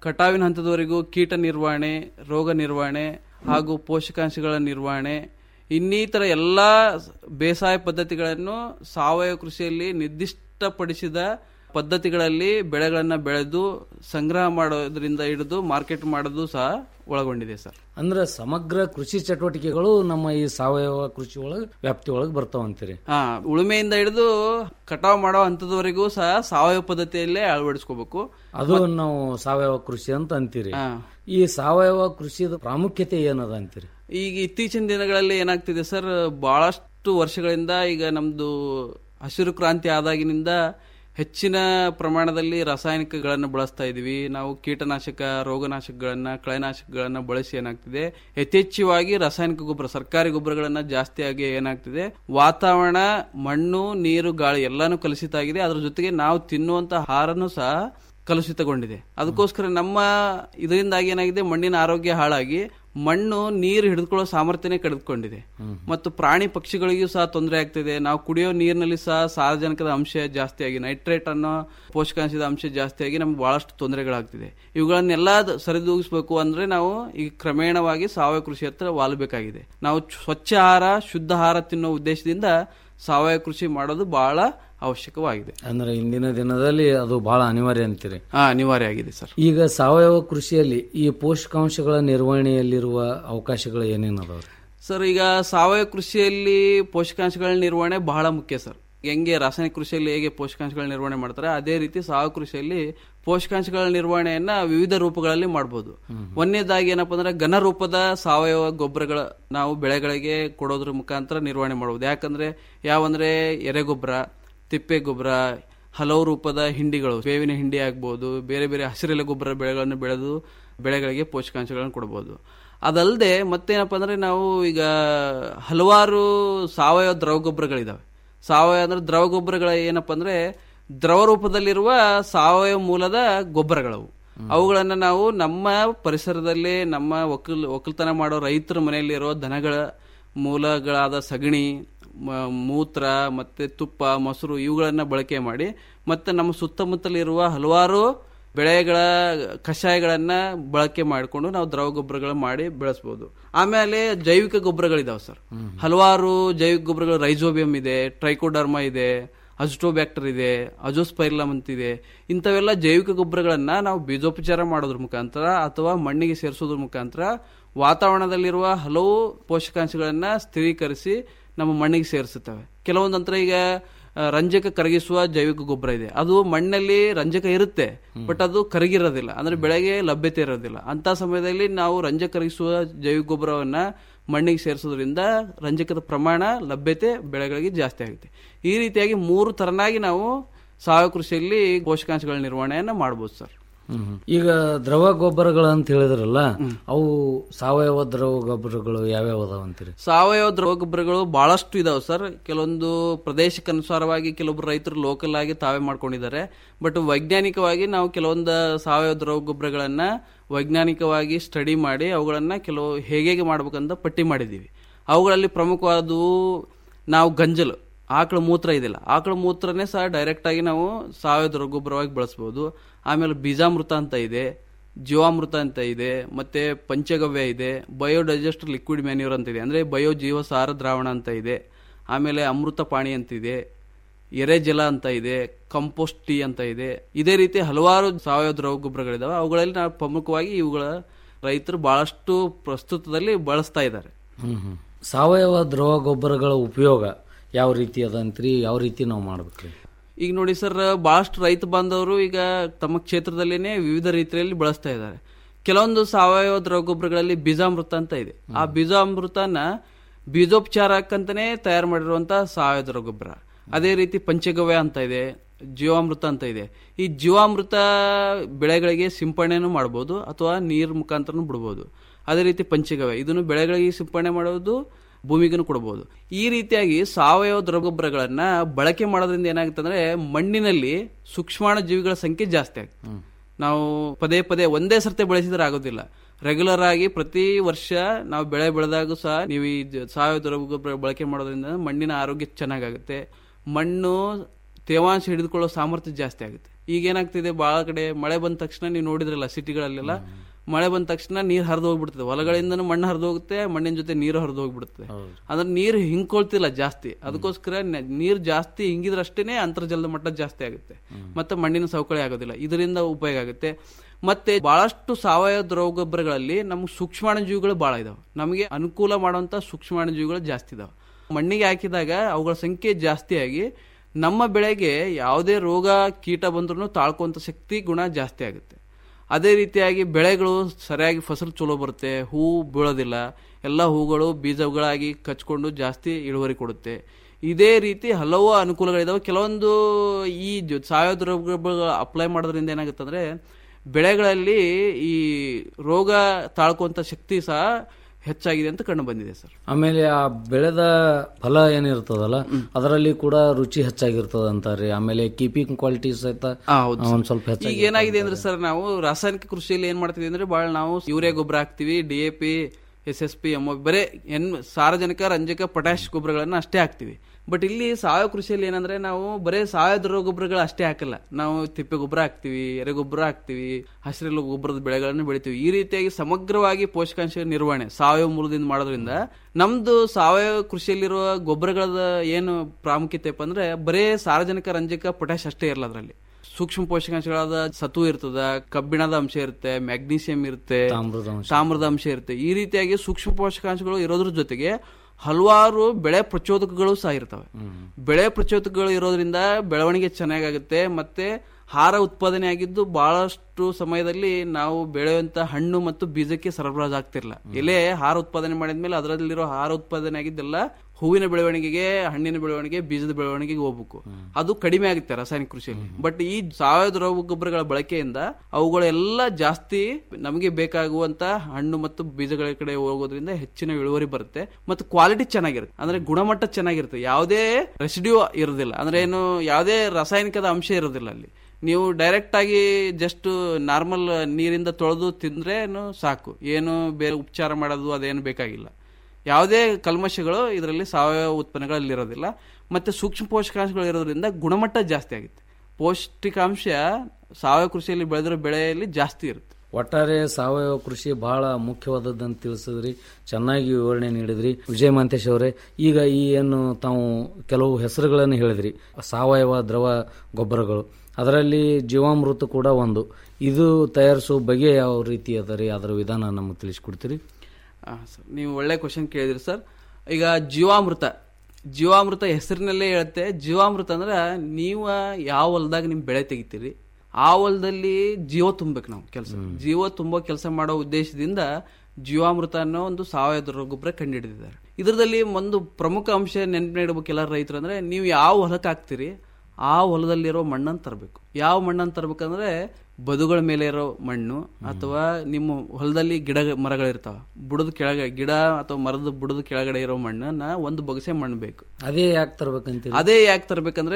ಕಟಾವಿನ ಹಂತದವರೆಗೂ ಕೀಟ ನಿರ್ವಹಣೆ ರೋಗ ನಿರ್ವಹಣೆ ಹಾಗೂ ಪೋಷಕಾಂಶಗಳ ನಿರ್ವಹಣೆ ಇನ್ನಿತರ ಎಲ್ಲ ಬೇಸಾಯ ಪದ್ಧತಿಗಳನ್ನು ಸಾವಯವ ಕೃಷಿಯಲ್ಲಿ ನಿರ್ದಿಷ್ಟಪಡಿಸಿದ ಪದ್ಧತಿಗಳಲ್ಲಿ ಬೆಳೆಗಳನ್ನು ಬೆಳೆದು ಸಂಗ್ರಹ ಮಾಡೋದ್ರಿಂದ ಹಿಡಿದು ಮಾರ್ಕೆಟ್ ಮಾಡೋದು ಸಹ ಒಳಗೊಂಡಿದೆ ಸರ್ ಅಂದ್ರೆ ಸಮಗ್ರ ಕೃಷಿ ಚಟುವಟಿಕೆಗಳು ನಮ್ಮ ಈ ಸಾವಯವ ಕೃಷಿ ಒಳಗೆ ವ್ಯಾಪ್ತಿ ಒಳಗೆ ಬರ್ತಾವಂತೀರಿ ಹಾ ಉಳುಮೆಯಿಂದ ಹಿಡಿದು ಕಟಾವು ಮಾಡೋ ಹಂತದವರೆಗೂ ಸಹ ಸಾವಯವ ಪದ್ಧತಿಯಲ್ಲೇ ಅಳವಡಿಸ್ಕೋಬೇಕು ಅದು ನಾವು ಸಾವಯವ ಕೃಷಿ ಅಂತ ಅಂತೀರಿ ಈ ಸಾವಯವ ಕೃಷಿದ ಪ್ರಾಮುಖ್ಯತೆ ಏನದ ಅಂತೀರಿ ಈಗ ಇತ್ತೀಚಿನ ದಿನಗಳಲ್ಲಿ ಏನಾಗ್ತಿದೆ ಸರ್ ಬಹಳಷ್ಟು ವರ್ಷಗಳಿಂದ ಈಗ ನಮ್ದು ಹಸಿರು ಕ್ರಾಂತಿ ಆದಾಗಿನಿಂದ ಹೆಚ್ಚಿನ ಪ್ರಮಾಣದಲ್ಲಿ ರಾಸಾಯನಿಕಗಳನ್ನು ಬಳಸ್ತಾ ಇದೀವಿ ನಾವು ಕೀಟನಾಶಕ ರೋಗನಾಶಕಗಳನ್ನ ಕಳೆನಾಶಕಗಳನ್ನ ಬಳಸಿ ಏನಾಗ್ತಿದೆ ಯಥೇಚ್ಛವಾಗಿ ರಾಸಾಯನಿಕ ಗೊಬ್ಬರ ಸರ್ಕಾರಿ ಗೊಬ್ಬರಗಳನ್ನ ಜಾಸ್ತಿ ಆಗಿ ಏನಾಗ್ತಿದೆ ವಾತಾವರಣ ಮಣ್ಣು ನೀರು ಗಾಳಿ ಎಲ್ಲಾನು ಕಲುಷಿತ ಆಗಿದೆ ಅದ್ರ ಜೊತೆಗೆ ನಾವು ತಿನ್ನುವಂತ ಆಹಾರನೂ ಸಹ ಕಲುಷಿತಗೊಂಡಿದೆ ಅದಕ್ಕೋಸ್ಕರ ನಮ್ಮ ಇದರಿಂದಾಗಿ ಏನಾಗಿದೆ ಮಣ್ಣಿನ ಆರೋಗ್ಯ ಹಾಳಾಗಿ ಮಣ್ಣು ನೀರು ಹಿಡಿದುಕೊಳ್ಳೋ ಸಾಮರ್ಥ್ಯನೇ ಕಳೆದುಕೊಂಡಿದೆ ಮತ್ತು ಪ್ರಾಣಿ ಪಕ್ಷಿಗಳಿಗೂ ಸಹ ತೊಂದರೆ ಆಗ್ತಿದೆ ನಾವು ಕುಡಿಯೋ ನೀರಿನಲ್ಲಿ ಸಹ ಸಾರಜನಕದ ಅಂಶ ಜಾಸ್ತಿಯಾಗಿ ನೈಟ್ರೇಟ್ ಅನ್ನೋ ಪೋಷಕಾಂಶದ ಅಂಶ ಜಾಸ್ತಿಯಾಗಿ ನಮ್ಗೆ ಬಹಳಷ್ಟು ತೊಂದರೆಗಳಾಗ್ತಿದೆ ಇವುಗಳನ್ನೆಲ್ಲ ದ- ಸರಿದೂಗಿಸ್ಬೇಕು ಅಂದ್ರೆ ನಾವು ಈಗ ಕ್ರಮೇಣವಾಗಿ ಸಾವಯವ ಕೃಷಿ ಹತ್ರ ವಾಲಬೇಕಾಗಿದೆ ನಾವು ಚ್- ಸ್ವಚ್ಛ ಆಹಾರ ಶುದ್ಧ ಆಹಾರ ತಿನ್ನೋ ಉದ್ದೇಶದಿಂದ ಸಾವಯವ ಕೃಷಿ ಮಾಡೋದು ಬಹಳ ಅವಶ್ಯಕವಾಗಿದೆ ಅಂದ್ರೆ ಇಂದಿನ ದಿನದಲ್ಲಿ ಅದು ಬಹಳ ಅನಿವಾರ್ಯ ಅಂತೀರಿ ಹಾ ಅನಿವಾರ್ಯ ಆಗಿದೆ ಸರ್ ಈಗ ಸಾವಯವ ಕೃಷಿಯಲ್ಲಿ ಈ ಪೋಷಕಾಂಶಗಳ ನಿರ್ವಹಣೆಯಲ್ಲಿರುವ ಅವಕಾಶಗಳು ಏನೇನದಾವ್ರಿ ಸರ್ ಈಗ ಸಾವಯವ ಕೃಷಿಯಲ್ಲಿ ಪೋಷಕಾಂಶಗಳ ನಿರ್ವಹಣೆ ಬಹಳ ಮುಖ್ಯ ಸರ್ ಹೆಂಗೆ ರಾಸಾಯನಿಕ ಕೃಷಿಯಲ್ಲಿ ಹೇಗೆ ಪೋಷಕಾಂಶಗಳ ನಿರ್ವಹಣೆ ಮಾಡ್ತಾರೆ ಅದೇ ರೀತಿ ಸಾವಯವ ಕೃಷಿಯಲ್ಲಿ ಪೋಷಕಾಂಶಗಳ ನಿರ್ವಹಣೆಯನ್ನ ವಿವಿಧ ರೂಪಗಳಲ್ಲಿ ಮಾಡಬಹುದು ಒಂದನೇದಾಗಿ ಏನಪ್ಪಾ ಅಂದ್ರೆ ಘನ ರೂಪದ ಸಾವಯವ ಗೊಬ್ಬರಗಳ ನಾವು ಬೆಳೆಗಳಿಗೆ ಕೊಡೋದ್ರ ಮುಖಾಂತರ ನಿರ್ವಹಣೆ ಮಾಡಬಹುದು ಯಾಕಂದ್ರೆ ಯಾವಂದ್ರೆ ಎರೆಗೊಬ್ಬರ ತಿಪ್ಪೆ ಗೊಬ್ಬರ ಹಲವು ರೂಪದ ಹಿಂಡಿಗಳು ಬೇವಿನ ಹಿಂಡಿ ಆಗ್ಬೋದು ಬೇರೆ ಬೇರೆ ಹಸಿರೆಲೆ ಗೊಬ್ಬರ ಬೆಳೆಗಳನ್ನು ಬೆಳೆದು ಬೆಳೆಗಳಿಗೆ ಪೋಷಕಾಂಶಗಳನ್ನು ಕೊಡಬಹುದು ಅದಲ್ಲದೆ ಮತ್ತೇನಪ್ಪ ಅಂದ್ರೆ ನಾವು ಈಗ ಹಲವಾರು ಸಾವಯವ ದ್ರವ ಗೊಬ್ಬರಗಳಿದಾವೆ ಸಾವಯವ ಅಂದ್ರೆ ದ್ರವ ಗೊಬ್ಬರಗಳ ಏನಪ್ಪ ಅಂದ್ರೆ ದ್ರವ ರೂಪದಲ್ಲಿರುವ ಸಾವಯವ ಮೂಲದ ಗೊಬ್ಬರಗಳವು ಅವುಗಳನ್ನ ನಾವು ನಮ್ಮ ಪರಿಸರದಲ್ಲಿ ನಮ್ಮ ಒಕ್ಕಲ್ ಒಕ್ಕಲ್ತನ ಮಾಡೋ ರೈತರ ಮನೆಯಲ್ಲಿರೋ ದನಗಳ ಮೂಲಗಳಾದ ಸಗಣಿ ಮ- ಮೂತ್ರ ಮತ್ತೆ ತುಪ್ಪ ಮೊಸರು ಇವುಗಳನ್ನ ಬಳಕೆ ಮಾಡಿ ಮತ್ತೆ ನಮ್ಮ ಸುತ್ತಮುತ್ತಲಿರುವ ಹಲವಾರು ಬೆಳೆಗಳ ಕಷಾಯಗಳನ್ನ ಬಳಕೆ ಮಾಡಿಕೊಂಡು ನಾವು ದ್ರವ ಗೊಬ್ಬರಗಳ ಮಾಡಿ ಬೆಳೆಸಬಹುದು ಆಮೇಲೆ ಜೈವಿಕ ಗೊಬ್ಬರಗಳಿದಾವೆ ಸರ್ ಹಲವಾರು ಜೈವಿಕ ಗೊಬ್ಬರಗಳು ರೈಜೋಬಿಯಂ ಇದೆ ಟ್ರೈಕೋಡರ್ಮಾ ಇದೆ ಅಜಿಟೋಬ್ಯಾಕ್ಟರ್ ಇದೆ ಅಜೋಸ್ಪೈರ್ಲಮ್ ಅಂತಿದೆ ಇಂಥವೆಲ್ಲ ಜೈವಿಕ ಗೊಬ್ಬರಗಳನ್ನ ನಾವು ಬೀಜೋಪಚಾರ ಮಾಡೋದ್ರ ಮುಖಾಂತರ ಅಥವಾ ಮಣ್ಣಿಗೆ ಸೇರಿಸೋದ್ರ ಮುಖಾಂತರ ವಾತಾವರಣದಲ್ಲಿರುವ ಹಲವು ಪೋಷಕಾಂಶಗಳನ್ನ ಸ್ಥಿರೀಕರಿಸಿ ನಮ್ಮ ಮಣ್ಣಿಗೆ ಸೇರಿಸುತ್ತವೆ ಕೆಲವೊಂದು ನಂತರ ಈಗ ಆ, ರಂಜಕ ಕರಗಿಸುವ ಜೈವಿಕ ಗೊಬ್ಬರ ಇದೆ ಅದು ಮಣ್ಣಲ್ಲಿ ರಂಜಕ ಇರುತ್ತೆ ಬಟ್ ಅದು ಕರಗಿರೋದಿಲ್ಲ ಅಂದ್ರೆ ಬೆಳೆಗೆ ಲಭ್ಯತೆ ಇರೋದಿಲ್ಲ ಅಂತ ಸಮಯದಲ್ಲಿ ನಾವು ರಂಜಕ ಕರಗಿಸುವ ಜೈವಿಕ ಗೊಬ್ಬರವನ್ನ ಮಣ್ಣಿಗೆ ಸೇರಿಸೋದ್ರಿಂದ ರಂಜಕದ ಪ್ರಮಾಣ ಲಭ್ಯತೆ ಬೆಳೆಗಳಿಗೆ ಜಾಸ್ತಿ ಆಗುತ್ತೆ ಈ ರೀತಿಯಾಗಿ ಮೂರು ತರನಾಗಿ ನಾವು ಸಾವಯವ ಕೃಷಿಯಲ್ಲಿ ಪೋಷಕಾಂಶಗಳ ನಿರ್ವಹಣೆಯನ್ನ ಮಾಡಬಹುದು ಸರ್ ಈಗ ದ್ರವ ಗೊಬ್ಬರಗಳು ಅಂತ ಹೇಳಿದ್ರಲ್ಲ ಅವು ಸಾವಯವ ದ್ರವ ಗೊಬ್ಬರಗಳು ಯಾವ್ಯಾವ ಅದಾವ ಅಂತೀರಿ ಸಾವಯವ ದ್ರವ ಗೊಬ್ಬರಗಳು ಬಹಳಷ್ಟು ಇದಾವೆ ಸರ್ ಕೆಲವೊಂದು ಪ್ರದೇಶಕ್ಕೆ ಅನುಸಾರವಾಗಿ ಕೆಲವೊಬ್ರು ರೈತರು ಲೋಕಲ್ ಆಗಿ ತಾವೇ ಮಾಡ್ಕೊಂಡಿದ್ದಾರೆ ಬಟ್ ವೈಜ್ಞಾನಿಕವಾಗಿ ನಾವು ಕೆಲವೊಂದು ಸಾವಯವ ದ್ರವ ಗೊಬ್ಬರಗಳನ್ನ ವೈಜ್ಞಾನಿಕವಾಗಿ ಸ್ಟಡಿ ಮಾಡಿ ಅವುಗಳನ್ನ ಕೆಲವು ಹೇಗೆ ಹೇಗೆ ಮಾಡ್ಬೇಕಂತ ಪಟ್ಟಿ ಮಾಡಿದ್ದೀವಿ ಅವುಗಳಲ್ಲಿ ಪ್ರಮುಖವಾದವು ನಾವು ಗಂಜಲು ಆಕಳ ಮೂತ್ರ ಇದೆಯಲ್ಲ ಆಕಳ ಮೂತ್ರನೇ ಸಹ ಡೈರೆಕ್ಟ್ ಆಗಿ ನಾವು ಸಾವಯವ ದ್ರವ ಗೊಬ್ಬರವಾಗಿ ಬಳಸಬಹುದು ಆಮೇಲೆ ಬೀಜಾಮೃತ ಅಂತ ಇದೆ ಜೀವಾಮೃತ ಅಂತ ಇದೆ ಮತ್ತೆ ಪಂಚಗವ್ಯ ಇದೆ ಬಯೋಡೈಜೆಸ್ಟರ್ ಲಿಕ್ವಿಡ್ ಮ್ಯಾನ್ಯೂರ್ ಅಂತ ಇದೆ ಅಂದ್ರೆ ಬಯೋ ಜೀವಸಾರ ದ್ರಾವಣ ಅಂತ ಇದೆ ಆಮೇಲೆ ಅಮೃತ ಪಾಣಿ ಅಂತಿದೆ ಎರೆಜಲ ಅಂತ ಇದೆ ಕಂಪೋಸ್ಟ್ ಟೀ ಅಂತ ಇದೆ ಇದೇ ರೀತಿ ಹಲವಾರು ಸಾವಯವ ದ್ರವ ಗೊಬ್ಬರಗಳಿದಾವೆ ಅವುಗಳಲ್ಲಿ ನಾವು ಪ್ರಮುಖವಾಗಿ ಇವುಗಳ ರೈತರು ಬಹಳಷ್ಟು ಪ್ರಸ್ತುತದಲ್ಲಿ ಬಳಸ್ತಾ ಇದ್ದಾರೆ ಹ್ಮ್ ಹ್ಮ್. ಸಾವಯವ ದ್ರವ ಗೊಬ್ಬರಗಳ ಉಪಯೋಗ ಯಾವ ರೀತಿ ಅದಂತ್ರಿ ಯಾವ ರೀತಿ ನಾವು ಮಾಡ್ಬೇಕ್ರಿ ಈಗ ನೋಡಿ ಸರ್ ಬಹಳಷ್ಟು ರೈತ ಬಾಂಧವರು ಈಗ ತಮ್ಮ ಕ್ಷೇತ್ರದಲ್ಲಿನೇ ವಿವಿಧ ರೀತಿಯಲ್ಲಿ ಬಳಸ್ತಾ ಇದ್ದಾರೆ ಕೆಲವೊಂದು ಸಾವಯವ ದ್ರವ ಗೊಬ್ಬರಗಳಲ್ಲಿ ಬೀಜಾಮೃತ ಅಂತ ಇದೆ ಆ ಬೀಜಾಮೃತನ ಬೀಜೋಪಚಾರಕ್ಕಂತಾನೆ ತಯಾರು ಮಾಡಿರುವಂತ ಸಾವಯವ ದ್ರವ ಗೊಬ್ಬರ ಅದೇ ರೀತಿ ಪಂಚಗವ್ಯ ಅಂತ ಇದೆ ಜೀವಾಮೃತ ಅಂತ ಇದೆ ಈ ಜೀವಾಮೃತ ಬೆಳೆಗಳಿಗೆ ಸಿಂಪಡಣೆನೂ ಮಾಡಬಹುದು ಅಥವಾ ನೀರ್ ಮುಖಾಂತರನೂ ಬಿಡಬಹುದು ಅದೇ ರೀತಿ ಪಂಚಗವ್ಯ ಇದನ್ನು ಬೆಳೆಗಳಿಗೆ ಸಿಂಪಡಣೆ ಮಾಡೋದು ಭೂಮಿಗೂ ಕೊಡಬಹುದು ಈ ರೀತಿಯಾಗಿ ಸಾವಯವ ದ್ರವಗೊಬ್ಬರಗಳನ್ನ ಬಳಕೆ ಮಾಡೋದ್ರಿಂದ ಏನಾಗುತ್ತೆ ಅಂದ್ರೆ ಮಣ್ಣಿನಲ್ಲಿ ಸೂಕ್ಷ್ಮಾಣು ಜೀವಿಗಳ ಸಂಖ್ಯೆ ಜಾಸ್ತಿ ಆಗುತ್ತೆ ನಾವು ಪದೇ ಪದೇ ಒಂದೇ ಸರ್ತಿ ಬಳಸಿದ್ರೆ ಆಗೋದಿಲ್ಲ ರೆಗ್ಯುಲರ್ ಆಗಿ ಪ್ರತಿ ವರ್ಷ ನಾವು ಬೆಳೆ ಬೆಳೆದಾಗೂ ಸಹ ನೀವು ಈ ಜ- ಸಾವಯವ ದ್ರವಗೊಬ್ಬರ ಬಳಕೆ ಮಾಡೋದ್ರಿಂದ ಮಣ್ಣಿನ ಆರೋಗ್ಯ ಚೆನ್ನಾಗಾಗುತ್ತೆ ಮಣ್ಣು ತೇವಾಂಶ ಹಿಡಿದುಕೊಳ್ಳೋ ಸಾಮರ್ಥ್ಯ ಜಾಸ್ತಿ ಆಗುತ್ತೆ ಈಗ ಏನಾಗ್ತಿದೆ ಬಹಳ ಕಡೆ ಮಳೆ ಬಂದ ತಕ್ಷಣ ನೀವು ನೋಡಿದ್ರಲ್ಲ ಸಿಟಿಗಳಲ್ಲೆಲ್ಲ ಮಳೆ ಬಂದ ತಕ್ಷಣ ನೀರು ಹರಿದು ಹೋಗ್ಬಿಡ್ತದೆ ಹೊಲಗಳಿಂದನೂ ಮಣ್ಣು ಹರಿದು ಹೋಗುತ್ತೆ ಮಣ್ಣಿನ ಜೊತೆ ನೀರು ಹರಿದು ಹೋಗ್ಬಿಡುತ್ತೆ ಅಂದ್ರೆ ನೀರು ಹಿಂಕೊಳ್ತಿಲ್ಲ ಜಾಸ್ತಿ ಅದಕ್ಕೋಸ್ಕರ ನೆ- ನೀರು ಜಾಸ್ತಿ ಹಿಂಗಿದ್ರಷ್ಟೇನೆ ಅಂತರ್ಜಲದ ಮಟ್ಟ ಜಾಸ್ತಿ ಆಗುತ್ತೆ ಮತ್ತೆ ಮಣ್ಣಿನ ಸವಕಳಿ ಆಗೋದಿಲ್ಲ ಇದರಿಂದ ಉಪಯೋಗ ಆಗುತ್ತೆ ಮತ್ತೆ ಬಹಳಷ್ಟು ಸಾವಯವ ದ್ರವ ಗೊಬ್ಬರಗಳಲ್ಲಿ ನಮ್ಗೆ ಸೂಕ್ಷ್ಮಾಣುಜೀವಿಗಳು ಬಹಳ ಇದಾವೆ ನಮಗೆ ಅನುಕೂಲ ಮಾಡುವಂತ ಸೂಕ್ಷ್ಮಾಣುಜೀವಿಗಳು ಜಾಸ್ತಿ ಇದಾವೆ ಮಣ್ಣಿಗೆ ಹಾಕಿದಾಗ ಅವುಗಳ ಸಂಖ್ಯೆ ಜಾಸ್ತಿಯಾಗಿ ನಮ್ಮ ಬೆಳೆಗೆ ಯಾವುದೇ ರೋಗ ಕೀಟ ಬಂದ್ರೂ ತಾಳ್ಕೊಂತ ಶಕ್ತಿ ಗುಣ ಜಾಸ್ತಿ ಆಗುತ್ತೆ ಅದೇ ರೀತಿಯಾಗಿ ಬೆಳೆಗಳು ಸರಿಯಾಗಿ ಫಸಲು ಚಲೋ ಬರುತ್ತೆ ಹೂವು ಬೀಳೋದಿಲ್ಲ ಎಲ್ಲ ಹೂಗಳು ಬೀಜಗಳಾಗಿ ಕಚ್ಕೊಂಡು ಜಾಸ್ತಿ ಇಳುವರಿ ಕೊಡುತ್ತೆ ಇದೇ ರೀತಿ ಹಲವು ಅನುಕೂಲಗಳಿದಾವೆ ಕೆಲವೊಂದು ಈ ಜೊ- ಸಾವಯವ ದ್ರವ್ಯಗಳು ಅಪ್ಲೈ ಮಾಡೋದ್ರಿಂದ ಏನಾಗುತ್ತೆ ಅಂದ್ರೆ ಬೆಳೆಗಳಲ್ಲಿ ಈ ರೋಗ ತಾಳ್ಕೊಂತ ಶಕ್ತಿ ಸಹ ಹೆಚ್ಚಾಗಿದೆ ಅಂತ ಕಂಡು ಬಂದಿದೆ ಸರ್ ಆಮೇಲೆ ಆ ಬೆಳೆದ ಫಲ ಏನಿರ್ತದಲ್ಲ ಅದರಲ್ಲಿ ಕೂಡ ರುಚಿ ಹೆಚ್ಚಾಗಿರ್ತದ ಅಂತಾರೆ ಆಮೇಲೆ ಕೀಪಿಂಗ್ ಕ್ವಾಲಿಟಿ ಸಹಿತ ಆ, ಹೌದು ಸರ್. ಒಂದ್ ಸ್ವಲ್ಪ ಈಗ ಹೆಚ್ಚಾಗಿ ಏನಾಗಿದೆ ಅಂದ್ರೆ ಸರ್ ನಾವು ರಾಸಾಯನಿಕ ಕೃಷಿಯಲ್ಲಿ ಏನ್ ಮಾಡ್ತೀವಿ ಅಂದ್ರೆ ಬಹಳ ನಾವು ಯೂರಿಯಾ ಗೊಬ್ಬರ ಹಾಕ್ತಿವಿ D A P S S P M ಬರೇ ಎನ್ ಸಾರಜನಕ ರಂಜಕ ಪೊಟ್ಯಾಶ್ ಗೊಬ್ಬರಗಳನ್ನ ಅಷ್ಟೇ ಹಾಕ್ತಿವಿ ಬಟ್ ಇಲ್ಲಿ ಸಾವಯವ ಕೃಷಿಯಲ್ಲಿ ಏನಂದ್ರೆ ನಾವು ಬರೇ ಸಾವಯವ ದ್ರವ ಗೊಬ್ಬರಗಳು ಅಷ್ಟೇ ಹಾಕಲ್ಲ ನಾವು ತಿಪ್ಪೆ ಗೊಬ್ಬರ ಹಾಕ್ತಿವಿ ಎರೆಗೊಬ್ಬರ ಹಾಕ್ತಿವಿ ಹಸಿರೆಲ್ಲ ಗೊಬ್ಬರದ ಬೆಳೆಗಳನ್ನು ಬೆಳಿತೀವಿ ಈ ರೀತಿಯಾಗಿ ಸಮಗ್ರವಾಗಿ ಪೋಷಕಾಂಶ ನಿರ್ವಹಣೆ ಸಾವಯವ ಮೂಲದಿಂದ ಮಾಡೋದ್ರಿಂದ ನಮ್ದು ಸಾವಯವ ಕೃಷಿಯಲ್ಲಿರುವ ಗೊಬ್ಬರಗಳ ಏನು ಪ್ರಾಮುಖ್ಯತೆ ಅಂದ್ರೆ ಬರೇ ಸಾರಜನಕ ರಂಜಕ ಪೊಟ್ಯಾಶ್ ಅಷ್ಟೇ ಇರಲ್ಲ ಅದರಲ್ಲಿ ಸೂಕ್ಷ್ಮ ಪೋಷಕಾಂಶಗಳಾದ ಸತು ಇರ್ತದ ಕಬ್ಬಿಣದ ಅಂಶ ಇರುತ್ತೆ ಮ್ಯಾಗ್ನೀಸಿಯಂ ಇರುತ್ತೆ ತಾಮ್ರದ ಅಂಶ. ತಾಮ್ರದ ಅಂಶ ಇರುತ್ತೆ ಈ ರೀತಿಯಾಗಿ ಸೂಕ್ಷ್ಮ ಪೋಷಕಾಂಶಗಳು ಇರೋದ್ರ ಜೊತೆಗೆ ಹಲವಾರು ಬೆಳೆ ಪ್ರಚೋದಕಗಳು ಸಹ ಇರ್ತವೆ ಬೆಳೆ ಪ್ರಚೋದಕಗಳು ಇರೋದ್ರಿಂದ ಬೆಳವಣಿಗೆ ಚೆನ್ನಾಗಾಗುತ್ತೆ ಮತ್ತೆ ಹಾರ ಉತ್ಪಾದನೆ ಆಗಿದ್ದು ಬಹಳಷ್ಟು ಸಮಯದಲ್ಲಿ ನಾವು ಬೆಳೆಯುವಂತ ಹಣ್ಣು ಮತ್ತು ಬೀಜಕ್ಕೆ ಸರಬರಾಜು ಆಗ್ತಿರ್ಲಿಲ್ಲ ಎಲೆ ಹಾರ ಉತ್ಪಾದನೆ ಮಾಡಿದ್ಮೇಲೆ ಅದರಲ್ಲಿರೋ ಹಾರ ಉತ್ಪಾದನೆ ಆಗಿದ್ದೆಲ್ಲ ಹೂವಿನ ಬೆಳವಣಿಗೆಗೆ ಹಣ್ಣಿನ ಬೆಳವಣಿಗೆ ಬೀಜದ ಬೆಳವಣಿಗೆಗೆ ಹೋಗ್ಬೇಕು ಅದು ಕಡಿಮೆ ಆಗುತ್ತೆ ರಾಸಾಯನಿಕ ಕೃಷಿಯಲ್ಲಿ ಬಟ್ ಈ ಸಾವಯವ ದ್ರವ ಗೊಬ್ಬರಗಳ ಬಳಕೆಯಿಂದ ಅವುಗಳೆಲ್ಲ ಜಾಸ್ತಿ ನಮಗೆ ಬೇಕಾಗುವಂತ ಹಣ್ಣು ಮತ್ತು ಬೀಜಗಳ ಕಡೆ ಹೋಗೋದ್ರಿಂದ ಹೆಚ್ಚಿನ ಇಳುವರಿ ಬರುತ್ತೆ ಮತ್ತು ಕ್ವಾಲಿಟಿ ಚೆನ್ನಾಗಿರುತ್ತೆ ಅಂದ್ರೆ ಗುಣಮಟ್ಟ ಚೆನ್ನಾಗಿರುತ್ತೆ ಯಾವುದೇ ರೆಸಿಡ್ಯೂ ಇರೋದಿಲ್ಲ ಅಂದ್ರೆ ಏನು ಯಾವುದೇ ರಾಸಾಯನಿಕದ ಅಂಶ ಇರೋದಿಲ್ಲ ಅಲ್ಲಿ ನೀವು ಡೈರೆಕ್ಟ್ ಆಗಿ ಜಸ್ಟ್ ನಾರ್ಮಲ್ ನೀರಿಂದ ತೊಳೆದು ತಿಂದ್ರೆ ಸಾಕು ಏನು ಬೇರೆ ಉಪಚಾರ ಮಾಡೋದು ಅದೇನು ಬೇಕಾಗಿಲ್ಲ ಯಾವುದೇ ಕಲ್ಮಶಗಳು ಇದರಲ್ಲಿ ಸಾವಯವ ಉತ್ಪನ್ನಗಳಲ್ಲಿ ಇರೋದಿಲ್ಲ ಮತ್ತೆ ಸೂಕ್ಷ್ಮ ಪೋಷಕಾಂಶಗಳು ಇರೋದ್ರಿಂದ ಗುಣಮಟ್ಟ ಜಾಸ್ತಿ ಆಗುತ್ತೆ ಪೌಷ್ಟಿಕಾಂಶ ಸಾವಯವ ಕೃಷಿಯಲ್ಲಿ ಬೆಳೆದಿರೋ ಬೆಳೆಯಲ್ಲಿ ಜಾಸ್ತಿ ಇರುತ್ತೆ ಒಟ್ಟಾರೆ ಸಾವಯವ ಕೃಷಿ ಬಹಳ ಮುಖ್ಯವಾದದ್ದಂತ ತಿಳಿಸಿದ್ರಿ ಚೆನ್ನಾಗಿ ವಿವರಣೆ ನೀಡಿದ್ರಿ ವಿಜಯ ಮಾಂತೇಶ್ ಅವರೇ ಈಗ ಈ ಏನು ತಾವು ಕೆಲವು ಹೆಸರುಗಳನ್ನು ಹೇಳಿದ್ರಿ ಸಾವಯವ ದ್ರವ ಗೊಬ್ಬರಗಳು ಅದರಲ್ಲಿ ಜೀವಾಮೃತ ಕೂಡ ಒಂದು ಇದು ತಯಾರಿಸುವ ಬಗೆ ಯಾವ ರೀತಿ ಅದ ರೀ ಅದರ ವಿಧಾನ ನಮಗೆ ತಿಳಿಸ್ಕೊಡ್ತೀರಿ ಆ, ಸರ್ ನೀವು ಒಳ್ಳೆ ಕ್ವಶನ್ ಕೇಳಿದ್ರಿ ಸರ್ ಈಗ ಜೀವಾಮೃತ ಜೀವಾಮೃತ ಹೆಸರಿನಲ್ಲೇ ಹೇಳುತ್ತೆ ಜೀವಾಮೃತ ಅಂದ್ರೆ ನೀವು ಯಾವ ಹೊಲದಾಗ ನಿಮ್ ಬೆಳೆ ತೆಗಿತೀರಿ ಆ ಹೊಲದಲ್ಲಿ ಜೀವ ತುಂಬಬೇಕು ನಾವು ಕೆಲಸ ಜೀವ ತುಂಬೋ ಕೆಲಸ ಮಾಡೋ ಉದ್ದೇಶದಿಂದ ಜೀವಾಮೃತ ಅನ್ನೋ ಒಂದು ಸಾವಯವ ದ್ರವ ಗೊಬ್ಬರ ಕಂಡುಹಿಡಿದಿದ್ದಾರೆ ಇದರಲ್ಲಿ ಒಂದು ಪ್ರಮುಖ ಅಂಶ ನೆನಪಿನಿಡಬೇಕು ಎಲ್ಲ ರೈತರು ಅಂದ್ರೆ ನೀವು ಯಾವ ಹೊಲಕ್ಕೆ ಹಾಕ್ತೀರಿ ಆ ಹೊಲದಲ್ಲಿರೋ ಮಣ್ಣನ್ನು ತರಬೇಕು ಯಾವ ಮಣ್ಣನ್ನು ತರಬೇಕಂದ್ರೆ ಬದುಗಳ ಮೇಲೆ ಇರೋ ಮಣ್ಣು ಅಥವಾ ನಿಮ್ಮ ಹೊಲದಲ್ಲಿ ಗಿಡ ಮರಗಳಿರ್ತಾವ ಬುಡದ ಕೆಳಗಡೆ ಗಿಡ ಅಥವಾ ಮರದ ಬುಡದ ಕೆಳಗಡೆ ಇರೋ ಮಣ್ಣನ್ನ ಒಂದು ಬೊಗಸೆ ಮಣ್ಣು ಬೇಕು ಅದೇ ಯಾಕೆ ತರ್ಬೇಕಂತೀರಿ ಅದೇ ಯಾಕೆ ತರಬೇಕಂದ್ರೆ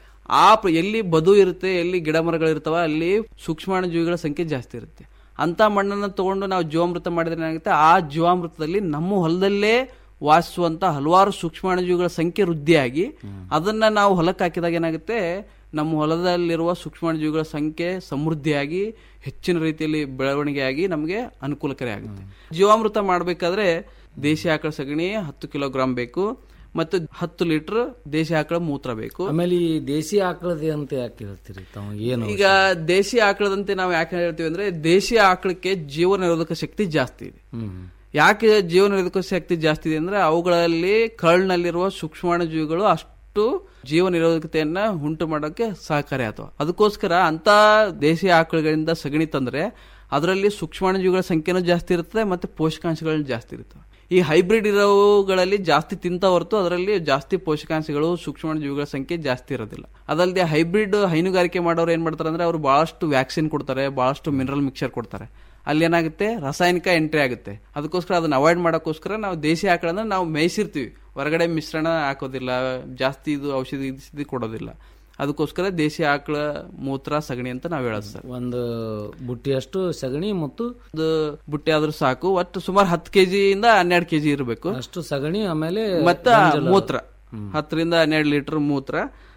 ಆ ಪ್ರ- ಎಲ್ಲಿ ಬದು ಇರುತ್ತೆ ಎಲ್ಲಿ ಗಿಡ ಮರಗಳಿರ್ತಾವ ಅಲ್ಲಿ ಸೂಕ್ಷ್ಮಾಣು ಜೀವಿಗಳ ಸಂಖ್ಯೆ ಜಾಸ್ತಿ ಇರುತ್ತೆ ಅಂತ ಮಣ್ಣನ್ನು ತಗೊಂಡು ನಾವು ಜೀವಾಮೃತ ಮಾಡಿದ್ರೆ ಏನಾಗುತ್ತೆ ಆ ಜೀವಾಮೃತದಲ್ಲಿ ನಮ್ಮ ಹೊಲದಲ್ಲೇ ವಾಸಿಸುವಂತ ಹಲವಾರು ಸೂಕ್ಷ್ಮಾಣುಜೀವಿಗಳ ಸಂಖ್ಯೆ ವೃದ್ಧಿಯಾಗಿ ಅದನ್ನ ನಾವು ಹೊಲಕ್ಕೆ ಹಾಕಿದಾಗ ಏನಾಗುತ್ತೆ ನಮ್ಮ ಹೊಲದಲ್ಲಿರುವ ಸೂಕ್ಷ್ಮಾಣುಜೀವಿಗಳ ಸಂಖ್ಯೆ ಸಮೃದ್ಧಿಯಾಗಿ ಹೆಚ್ಚಿನ ರೀತಿಯಲ್ಲಿ ಬೆಳವಣಿಗೆಯಾಗಿ ನಮಗೆ ಅನುಕೂಲಕರ ಆಗುತ್ತೆ ಜೀವಾಮೃತ ಮಾಡಬೇಕಾದ್ರೆ ದೇಶಿ ಆಕಳ ಸಗಣಿ ಹತ್ತು ಕಿಲೋಗ್ರಾಮ್ ಬೇಕು ಮತ್ತು ಹತ್ತು ಲೀಟರ್ ದೇಶಿ ಆಕಳ ಮೂತ್ರ ಬೇಕು ಆಮೇಲೆ ಈ ದೇಸಿ ಆಕಳದೆ ಅಂತ ಯಾಕೆ ಹೇಳ್ತೀರಿ ತಾವು ಏನು ಈಗ ದೇಶಿ ಆಕಳದಂತೆ ನಾವು ಯಾಕೆ ಹೇಳ್ತೀವಿ ಅಂದ್ರೆ ದೇಶಿ ಆಕಳಕ್ಕೆ ಜೀವ ನಿರೋಧಕ ಶಕ್ತಿ ಜಾಸ್ತಿ ಇದೆ ಹ್ಮ್ ಯಾಕೆ ಜೀವ ನಿರೋಧಕ ಶಕ್ತಿ ಜಾಸ್ತಿ ಇದೆ ಅಂದ್ರೆ ಅವುಗಳಲ್ಲಿ ಕಳ್ಳನಲ್ಲಿರುವ ಸೂಕ್ಷ್ಮಾಣು ಜೀವಿಗಳು ಅಷ್ಟು ಜೀವ ನಿರೋಧಕತೆಯನ್ನ ಉಂಟು ಮಾಡೋಕೆ ಸಹಕಾರಿ ಆತವ ಅದಕ್ಕೋಸ್ಕರ ಅಂತ ದೇಶಿ ಆಕಳುಗಳಿಂದ ಸಗಣಿ ತಂದ್ರೆ ಅದರಲ್ಲಿ ಸೂಕ್ಷ್ಮಾಣು ಜೀವಿಗಳ ಸಂಖ್ಯೆನೂ ಜಾಸ್ತಿ ಇರ್ತದೆ ಮತ್ತೆ ಪೋಷಕಾಂಶಗಳು ಜಾಸ್ತಿ ಇರ್ತವೆ ಈ ಹೈಬ್ರಿಡ್ ಇರೋವುಗಳಲ್ಲಿ ಜಾಸ್ತಿ ತಿಂತ ಹೊರತು ಅದರಲ್ಲಿ ಜಾಸ್ತಿ ಪೋಷಕಾಂಶಗಳು ಸೂಕ್ಷ್ಮಾಣು ಜೀವಿಗಳ ಸಂಖ್ಯೆ ಜಾಸ್ತಿ ಇರೋದಿಲ್ಲ ಅದಲ್ಲದೆ ಹೈಬ್ರಿಡ್ ಹೈನುಗಾರಿಕೆ ಮಾಡೋರು ಏನ್ ಮಾಡ್ತಾರೆ ಅಂದ್ರೆ ಅವರು ಬಹಳಷ್ಟು ವ್ಯಾಕ್ಸಿನ್ ಕೊಡ್ತಾರೆ ಬಹಳಷ್ಟು ಮಿನರಲ್ ಮಿಕ್ಸರ್ ಕೊಡ್ತಾರೆ ಅಲ್ಲಿ ಏನಾಗುತ್ತೆ ರಾಸಾಯನಿಕ ಎಂಟ್ರಿ ಆಗುತ್ತೆ ಅದಕ್ಕೋಸ್ಕರ ಅದನ್ನ ಅವಾಯ್ಡ್ ಮಾಡೋಕ್ಕೋಸ್ಕರ ನಾವು ದೇಶಿ ಆಕಳನ್ನ ನಾವು ಮೇಯಿಸಿರ್ತೀವಿ ಹೊರಗಡೆ ಮಿಶ್ರಣ ಹಾಕೋದಿಲ್ಲ ಜಾಸ್ತಿ ಇದು ಔಷಧಿ ಗಿಷಧಿ ಕೊಡೋದಿಲ್ಲ ಅದಕ್ಕೋಸ್ಕರ ದೇಶಿ ಆಕಳ ಮೂತ್ರ ಸಗಣಿ ಅಂತ ನಾವು ಹೇಳೋದು ಸರ್ ಒಂದು ಬುಟ್ಟಿಯಷ್ಟು ಸಗಣಿ ಮತ್ತು ಒಂದು ಬುಟ್ಟಿ ಆದ್ರೂ ಸಾಕು ಒಟ್ಟು ಸುಮಾರು ಹತ್ತು ಕೆಜಿಯಿಂದ ಹನ್ನೆರಡು ಕೆಜಿ ಇರಬೇಕು ಅಷ್ಟು ಸಗಣಿ ಆಮೇಲೆ ಮತ್ತ ಗಂಜಲ. ಮೂತ್ರ ಹತ್ತರಿಂದ ಹನ್ನೆರಡು ಲೀಟರ್ ಮೂತ್ರ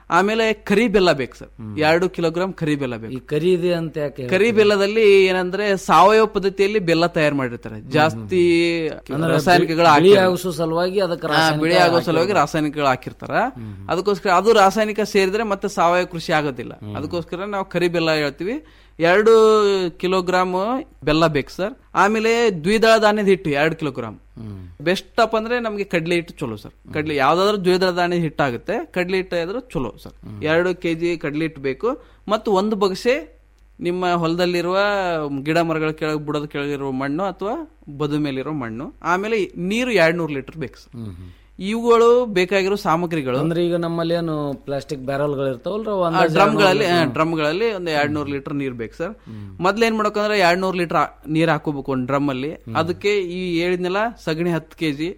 ಆಮೇಲೆ ಕರಿ ಬೆಲ್ಲ ಬೇಕು ಸರ್ ಎರಡು ಕಿಲೋಗ್ರಾಮ್ ಕರಿ ಬೆಲ್ಲ ಬೇಕು ಈ ಕರಿ ಇದೆ ಅಂತ ಯಾಕೆ ಹೇಳ್ತೀರಿ? ಕರಿ ಬೆಲ್ಲದಲ್ಲಿ ಏನಂದ್ರೆ ಸಾವಯವ ಪದ್ಧತಿಯಲ್ಲಿ ಬೆಲ್ಲ ತಯಾರು ಮಾಡಿರ್ತಾರೆ ಜಾಸ್ತಿ ಅಂದ್ರೆ ರಾಸಾಯನಿಕಗಳು ಬಿಳಿ ಹಾಕಿರಲ್ಲ. ಆಗುವ ಸಲುವಾಗಿ ಅದಕ್ಕೆ ಹಾ, ರಾಸಾಯನಿಕ ಬಿಳಿ ಆಗೋ ಹಾಕಿರೋದು. ಸಲುವಾಗಿ ರಾಸಾಯನಿಕಗಳು ಹಾಕಿರ್ತಾರ ಅದಕ್ಕೋಸ್ಕರ ಅದು ರಾಸಾಯನಿಕ ಸೇರಿದ್ರೆ ಮತ್ತೆ ಸಾವಯವ ಕೃಷಿ ಆಗೋದಿಲ್ಲ ಅದಕ್ಕೋಸ್ಕರ ನಾವು ಕರಿ ಬೆಲ್ಲ ಹೇಳ್ತೀವಿ ಎರಡು ಕಿಲೋಗ್ರಾಮ್ ಬೆಲ್ಲ ಬೇಕು ಸರ್ ಆಮೇಲೆ ದ್ವಿದಳ ಧಾನ್ಯದ ಹಿಟ್ಟು ಎರಡು ಕಿಲೋಗ್ರಾಮ್ ಬೆಸ್ಟ್ ಅಪ್ ಅಂದ್ರೆ ನಮಗೆ ಕಡ್ಲೆ ಹಿಟ್ಟು ಚಲೋ ಸರ್ ಕಡ್ಲೆ ಯಾವ್ದಾದ್ರು ದ್ವಿದಳ ಧಾನ್ಯದ ಹಿಟ್ಟಾಗುತ್ತೆ ಕಡ್ಲೆ ಹಿಟ್ಟು ಆದ್ರೂ ಚಲೋ ಸರ್ ಎರಡು ಕೆಜಿ ಕಡ್ಲೆ ಹಿಟ್ಟು ಬೇಕು ಮತ್ತು ಒಂದು ಬಗಸೆ ನಿಮ್ಮ ಹೊಲದಲ್ಲಿರುವ ಗಿಡ ಮರಗಳ ಕೆಳಗೆ ಬುಡದ ಕೆಳಗಿರುವ ಮಣ್ಣು ಅಥವಾ ಬದು ಮೇಲಿರೋ ಮಣ್ಣು ಆಮೇಲೆ ನೀರು ಎರಡ್ ನೂರು ಲೀಟರ್ ಬೇಕು ಸರ್ ಇವುಗಳು ಬೇಕಾಗಿರೋ ಸಾಮಗ್ರಿಗಳು ಅಂದ್ರೆ ಈಗ ನಮ್ಮಲ್ಲಿ ಏನು ಪ್ಲಾಸ್ಟಿಕ್ ಬ್ಯಾರಲ್ಗಳು ಇರ್ತಾವಲ್ರ ಆ ಡ್ರಮ್ಗಳಲ್ಲಿ ಡ್ರಮ್ಗಳಲ್ಲಿ ಒಂದು ಎರಡ್ ನೂರು ಲೀಟರ್ ನೀರ್ ಬೇಕು ಸರ್ ಮೊದ್ಲು ಏನ್ ಮಾಡ್ಬೇಕಂದ್ರೆ ಎರಡ್ ನೂರು ಲೀಟರ್ ನೀರ್ ಹಾಕೋಬೇಕು ಒಂದು ಡ್ರಮ್ ಅಲ್ಲಿ ಅದಕ್ಕೆ ಈ ಹೇಳಿದ್ನೆಲ್ಲ ಸಗಣಿ ಹತ್ತು ಕೆಜಿ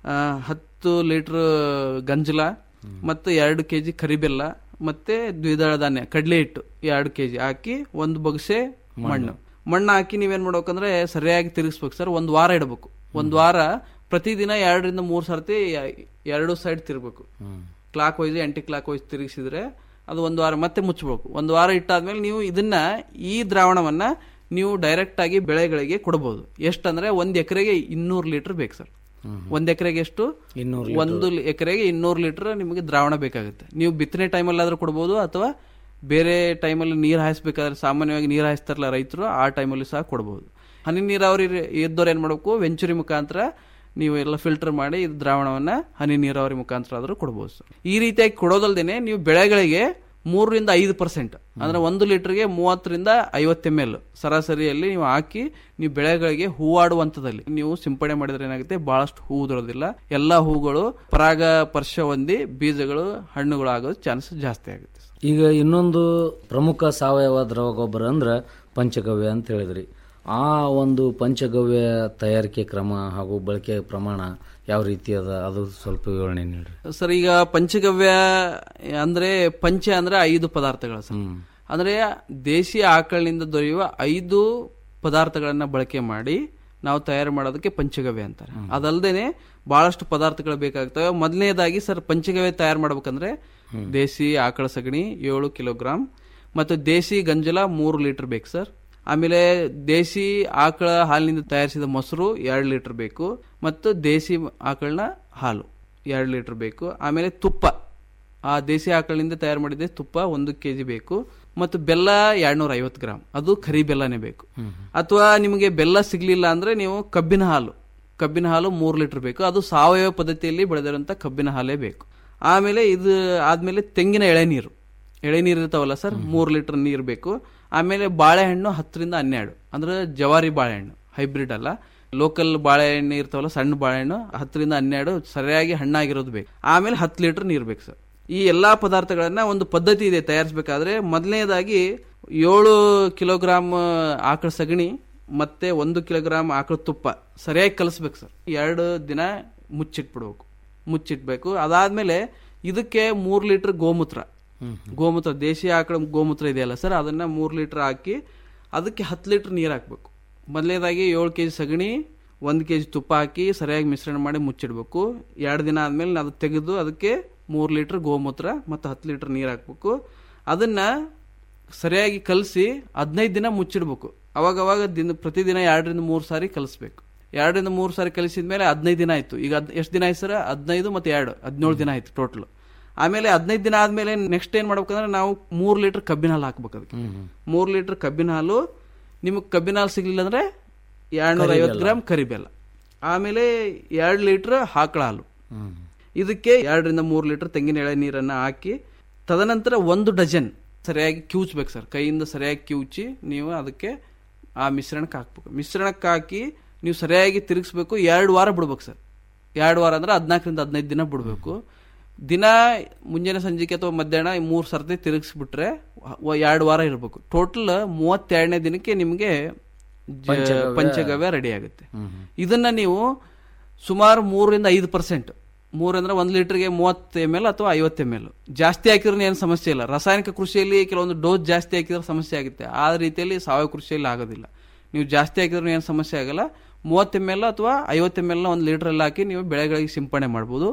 ಹತ್ತು ಲೀಟರ್ ಗಂಜಲ ಮತ್ತು ಎರಡು ಕೆಜಿ ಕರಿಬೆಲ್ಲ ಮತ್ತೆ ದ್ವಿದಳ ಧಾನ್ಯ ಕಡಲೆ ಹಿಟ್ಟು ಎರಡು ಕೆಜಿ ಹಾಕಿ ಒಂದು ಬಗಸೆ ಮಣ್ಣು ಮಣ್ಣು ಹಾಕಿ ನೀವೇನ್ ಮಾಡ್ಬೇಕಂದ್ರೆ ಸರಿಯಾಗಿ ತಿರುಗಿಸ್ಬೇಕು ಸರ್ ಒಂದ್ ವಾರ ಇಡಬೇಕು ಒಂದ್ ವಾರ ಪ್ರತಿದಿನ ಎರಡರಿಂದ ಮೂರ್ ಸರ್ತಿ ಎರಡು ಸೈಡ್ ತಿರ್ಬೇಕು clockwise anticlockwise ತಿರುಗಿಸಿದ್ರೆ ಅದು ಒಂದು ವಾರ ಮತ್ತೆ ಮುಚ್ಚಬೇಕು ಒಂದು ವಾರ ಇಟ್ಟಾದ್ಮೇಲೆ ನೀವು ಇದನ್ನ ಈ ದ್ರಾವಣವನ್ನ ನೀವು ಡೈರೆಕ್ಟ್ ಆಗಿ ಬೆಳೆಗಳಿಗೆ ಕೊಡಬಹುದು ಎಷ್ಟಂದ್ರೆ ಒಂದ್ ಎಕರೆಗೆ ಇನ್ನೂರು ಲೀಟರ್ ಬೇಕು ಸರ್ ಒಂದ್ ಎಕರೆಗೆ ಎಷ್ಟು ಇನ್ನೂರು ಒಂದು ಎಕರೆಗೆ ಇನ್ನೂರು ಲೀಟರ್ ನಿಮಗೆ ದ್ರಾವಣ ಬೇಕಾಗುತ್ತೆ ನೀವು ಬಿತ್ತನೆ ಟೈಮಲ್ಲಿ ಆದ್ರೂ ಕೊಡ್ಬೋದು ಅಥವಾ ಬೇರೆ ಟೈಮಲ್ಲಿ ನೀರು ಹಾಯಿಸ್ಬೇಕಾದ್ರೆ ಸಾಮಾನ್ಯವಾಗಿ ನೀರು ಹಾಯಿಸ್ತಾರಲ್ಲ ರೈತರು ಆ ಟೈಮಲ್ಲಿ ಸಹ ಕೊಡ್ಬೋದು ಹನಿ ನೀರಾವರಿ ಇದ್ದವ್ರು ಏನ್ ಮಾಡಬೇಕು ವೆಂಚುರಿ ಮುಖಾಂತರ ನೀವು ಎಲ್ಲ ಫಿಲ್ಟರ್ ಮಾಡಿ ಇದು ದ್ರಾವಣವನ್ನ ಹನಿ ನೀರಾವರಿ ಮುಖಾಂತರ ಆದ್ರೂ ಕೊಡ್ಬೋದು ಸರ್ ಈ ರೀತಿಯಾಗಿ ಕೊಡೋದಲ್ದೇನೆ ನೀವು ಬೆಳೆಗಳಿಗೆ ಮೂರರಿಂದ ಐದು ಪರ್ಸೆಂಟ್ ಅಂದ್ರೆ ಒಂದು ಲೀಟರ್ಗೆ ಮೂವತ್ತರಿಂದ ಐವತ್ತು ಎಮ್ ಎಲ್ ಸರಾಸರಿಯಲ್ಲಿ ನೀವು ಹಾಕಿ ನೀವು ಬೆಳೆಗಳಿಗೆ ಹೂವಾಡುವಂತದಲ್ಲಿ ನೀವು ಸಿಂಪಡಣೆ ಮಾಡಿದ್ರೆ ಏನಾಗುತ್ತೆ ಬಹಳಷ್ಟು ಹೂ ಉದುರೋದಿಲ್ಲ ಎಲ್ಲಾ ಹೂಗಳು ಪರಾಗ ಸ್ಪರ್ಶ ಹೊಂದಿ ಬೀಜಗಳು ಹಣ್ಣುಗಳು ಆಗೋದು ಚಾನ್ಸಸ್ ಜಾಸ್ತಿ ಆಗುತ್ತೆ ಈಗ ಇನ್ನೊಂದು ಪ್ರಮುಖ ಸಾವಯವ ದ್ರವ ಗೊಬ್ಬರ ಅಂದ್ರೆ ಪಂಚಗವ್ಯ ಅಂತ ಹೇಳಿದ್ರಿ ಆ ಒಂದು ಪಂಚಗವ್ಯ ತಯಾರಿಕೆ ಕ್ರಮ ಹಾಗೂ ಬಳಕೆ ಪ್ರಮಾಣ ಯಾವ ರೀತಿ ಅದ ಅದು ಸ್ವಲ್ಪ ವಿವರಣೆ ನೀಡ್ರಿ ಸರ್ ಈಗ ಪಂಚಗವ್ಯ ಅಂದ್ರೆ ಪಂಚ ಅಂದ್ರೆ ಐದು ಪದಾರ್ಥಗಳು ಸರ್ ಅಂದ್ರೆ ದೇಶಿ ಆಕಳಿನಿಂದ ದೊರೆಯುವ ಐದು ಪದಾರ್ಥಗಳನ್ನ ಬಳಕೆ ಮಾಡಿ ನಾವು ತಯಾರು ಮಾಡೋದಕ್ಕೆ ಪಂಚಗವ್ಯ ಅಂತಾರೆ ಅದಲ್ದೇನೆ ಬಹಳಷ್ಟು ಪದಾರ್ಥಗಳು ಬೇಕಾಗ್ತವೆ ಮೊದಲನೇದಾಗಿ ಸರ್ ಪಂಚಗವ್ಯ ತಯಾರು ಮಾಡ್ಬೇಕಂದ್ರೆ ದೇಸಿ ಆಕಳ ಸಗಣಿ ಏಳು ಕಿಲೋಗ್ರಾಮ್ ಮತ್ತು ದೇಸಿ ಗಂಜಲ ಮೂರು ಲೀಟರ್ ಬೇಕು ಸರ್ ಆಮೇಲೆ ದೇಸಿ ಆಕಳ ಹಾಲಿನಿಂದ ತಯಾರಿಸಿದ ಮೊಸರು ಎರಡು ಲೀಟರ್ ಬೇಕು ಮತ್ತು ದೇಸಿ ಆಕಳನ ಹಾಲು ಎರಡು ಲೀಟರ್ ಬೇಕು ಆಮೇಲೆ ತುಪ್ಪ ಆ ದೇಸಿ ಆಕಳಿನಿಂದ ತಯಾರು ಮಾಡಿದ ತುಪ್ಪ ಒಂದು ಕೆಜಿ ಬೇಕು ಮತ್ತು ಬೆಲ್ಲ ಎರಡ್ನೂರ ಐವತ್ತು ಗ್ರಾಮ್ ಅದು ಕರಿ ಬೆಲ್ಲನೇ ಬೇಕು ಅಥವಾ ನಿಮಗೆ ಬೆಲ್ಲ ಸಿಗ್ಲಿಲ್ಲ ಅಂದ್ರೆ ನೀವು ಕಬ್ಬಿನ ಹಾಲು ಕಬ್ಬಿನ ಹಾಲು ಮೂರು ಲೀಟರ್ ಬೇಕು ಅದು ಸಾವಯವ ಪದ್ಧತಿಯಲ್ಲಿ ಬೆಳೆದಿರುವಂತ ಕಬ್ಬಿನ ಹಾಲೇ ಬೇಕು ಆಮೇಲೆ ಇದು ಆದ್ಮೇಲೆ ತೆಂಗಿನ ಎಳೆನೀರು ಎಳೆನೀರು ಇರ್ತಾವಲ್ಲ ಸರ್ ಮೂರು ಲೀಟರ್ ನೀರು ಬೇಕು ಆಮೇಲೆ ಬಾಳೆಹಣ್ಣು ಹತ್ತರಿಂದ ಹನ್ನೆರಡು ಅಂದ್ರೆ ಜವಾರಿ ಬಾಳೆಹಣ್ಣು ಹೈಬ್ರಿಡ್ ಅಲ್ಲ ಲೋಕಲ್ ಬಾಳೆಹಣ್ಣು ಇರ್ತಾವಲ್ಲ ಸಣ್ಣ ಬಾಳೆಹಣ್ಣು ಹತ್ತರಿಂದ ಹನ್ನೆರಡು ಸರಿಯಾಗಿ ಹಣ್ಣಾಗಿರೋದು ಬೇಕು ಆಮೇಲೆ ಹತ್ತು ಲೀಟರ್ ನೀರು ಬೇಕು ಸರ್ ಈ ಎಲ್ಲಾ ಪದಾರ್ಥಗಳನ್ನ ಒಂದು ಪದ್ಧತಿ ಇದೆ ತಯಾರಿಸಬೇಕಾದ್ರೆ ಮೊದಲನೇದಾಗಿ ಏಳು ಕಿಲೋಗ್ರಾಮ್ ಆಕಳ ಸಗಣಿ ಮತ್ತೆ ಒಂದು ಕಿಲೋಗ್ರಾಮ್ ಆಕಳ ತುಪ್ಪ ಸರಿಯಾಗಿ ಕಲಿಸ್ಬೇಕು ಸರ್ ಎರಡು ದಿನ ಮುಚ್ಚಿಟ್ಬಿಡ್ಬೇಕು ಮುಚ್ಚಿಟ್ಬೇಕು ಅದಾದ್ಮೇಲೆ ಇದಕ್ಕೆ ಮೂರು ಲೀಟರ್ ಗೋಮೂತ್ರ ಗೋಮೂತ್ರ ದೇಶಿ ಆಕಳ ಗೋಮೂತ್ರ ಇದೆಯಲ್ಲ ಸರ್ ಅದನ್ನ ಮೂರು ಲೀಟರ್ ಹಾಕಿ ಅದಕ್ಕೆ ಹತ್ತು ಲೀಟರ್ ನೀರು ಹಾಕ್ಬೇಕು ಮೊದಲನೇದಾಗಿ ಏಳು ಕೆ ಜಿ ಸಗಣಿ ಒಂದು ಕೆ ಜಿ ತುಪ್ಪ ಹಾಕಿ ಸರಿಯಾಗಿ ಮಿಶ್ರಣ ಮಾಡಿ ಮುಚ್ಚಿಡ್ಬೇಕು ಎರಡು ದಿನ ಆದ್ಮೇಲೆ ಅದು ತೆಗೆದು ಅದಕ್ಕೆ ಮೂರು ಲೀಟರ್ ಗೋಮೂತ್ರ ಮತ್ತು ಹತ್ತು ಲೀಟರ್ ನೀರು ಹಾಕ್ಬೇಕು ಅದನ್ನ ಸರಿಯಾಗಿ ಕಲಸಿ ಹದಿನೈದು ದಿನ ಮುಚ್ಚಿಡ್ಬೇಕು ಅವಾಗ ಅವಾಗ ದಿನ ಪ್ರತಿದಿನ ಎರಡರಿಂದ ಮೂರು ಸಾರಿ ಕಲಿಸ್ಬೇಕು ಎರಡರಿಂದ ಮೂರು ಸಾರಿ ಕಲಿಸಿದ ಮೇಲೆ ಹದಿನೈದು ದಿನ ಆಯ್ತು ಈಗ ಎಷ್ಟು ದಿನ ಆಯ್ತು ಸರ್ ಹದಿನೈದು ಮತ್ತು ಎರಡು ಹದಿನೇಳು ದಿನ ಆಯ್ತು ಟೋಟಲ್ ಆಮೇಲೆ ಹದಿನೈದು ದಿನ ಆದ್ಮೇಲೆ ನೆಕ್ಸ್ಟ್ ಏನ್ ಮಾಡ್ಬೇಕಂದ್ರೆ ನಾವು ಮೂರು ಲೀಟರ್ ಕಬ್ಬಿನ ಹಾಲು ಹಾಕ್ಬೇಕು ಅದಕ್ಕೆ ಮೂರು ಲೀಟರ್ ಕಬ್ಬಿನ ಹಾಲು ನಿಮಗೆ ಕಬ್ಬಿನ ಹಾಲು ಸಿಗ್ಲಿಲ್ಲ ಅಂದ್ರೆ ಎರಡ್ನೂರ ಐವತ್ತು ಗ್ರಾಮ್ ಕರಿಬೆಲ್ಲ ಆಮೇಲೆ ಎರಡು ಲೀಟರ್ ಆಕಳ ಹಾಲು ಇದಕ್ಕೆ ಎರಡರಿಂದ ಮೂರು ಲೀಟರ್ ತೆಂಗಿನ ಎಳೆ ನೀರನ್ನ ಹಾಕಿ ತದನಂತರ ಒಂದು ಡಜನ್ ಸರಿಯಾಗಿ ಕಿವುಚ್ಬೇಕು ಸರ್ ಕೈಯಿಂದ ಸರಿಯಾಗಿ ಕಿವುಚಿ ನೀವು ಅದಕ್ಕೆ ಆ ಮಿಶ್ರಣಕ್ಕೆ ಹಾಕ್ಬೇಕು ಮಿಶ್ರಣಕ್ಕೆ ಹಾಕಿ ನೀವು ಸರಿಯಾಗಿ ತಿರುಗಿಸ್ಬೇಕು ಎರಡು ವಾರ ಬಿಡ್ಬೇಕು ಸರ್ ಎರಡು ವಾರ ಅಂದ್ರೆ ಹದಿನಾಲ್ಕರಿಂದ ಹದಿನೈದು ದಿನ ಬಿಡಬೇಕು ದಿನ ಮುಂಜಾನೆ ಸಂಜೆಗೆ ಅಥವಾ ಮಧ್ಯಾಹ್ನ ಮೂರು ಸರ್ತಿ ತಿರುಗಿಸ್ಬಿಟ್ರೆ ಎರಡು ವಾರ ಇರಬೇಕು ಟೋಟಲ್ ಮೂವತ್ತೆರಡನೇ ದಿನಕ್ಕೆ ನಿಮಗೆ ಪಂಚಗವ್ಯ- ಪಂಚಗವ್ಯ ರೆಡಿ ಆಗುತ್ತೆ ಇದನ್ನ ನೀವು ಸುಮಾರು ಮೂರರಿಂದ ಐದು ಪರ್ಸೆಂಟ್ ಮೂರಂದ್ರೆ ಒಂದು ಲೀಟರ್ಗೆ ಮೂವತ್ತು ಎಮ್ ಎಲ್ ಅಥವಾ ಐವತ್ತು ಎಮ್ ಎಲ್ ಜಾಸ್ತಿ ಹಾಕಿದ್ರೆ ಏನು ಸಮಸ್ಯೆ ಇಲ್ಲ ರಾಸಾಯನಿಕ ಕೃಷಿಯಲ್ಲಿ ಕೆಲವೊಂದು ಡೋಸ್ ಜಾಸ್ತಿ ಹಾಕಿದ್ರೆ ಸಮಸ್ಯೆ ಆಗುತ್ತೆ ಆ ರೀತಿಯಲ್ಲಿ ಸಾವಯವ ಕೃಷಿಯಲ್ಲಿ ಆಗೋದಿಲ್ಲ ನೀವು ಜಾಸ್ತಿ ಹಾಕಿದ್ರೆ ಏನು ಸಮಸ್ಯೆ ಆಗಲ್ಲ ಮೂವತ್ತು ಎಮ್ ಎಲ್ ಅಥವಾ ಐವತ್ತು ಎಮ್ ಎಲ್ ಒಂದು ಲೀಟರ್ ಎಲ್ಲ ಹಾಕಿ ನೀವು ಬೆಳೆಗಳಿಗೆ ಸಿಂಪಡಣೆ ಮಾಡ್ಬೋದು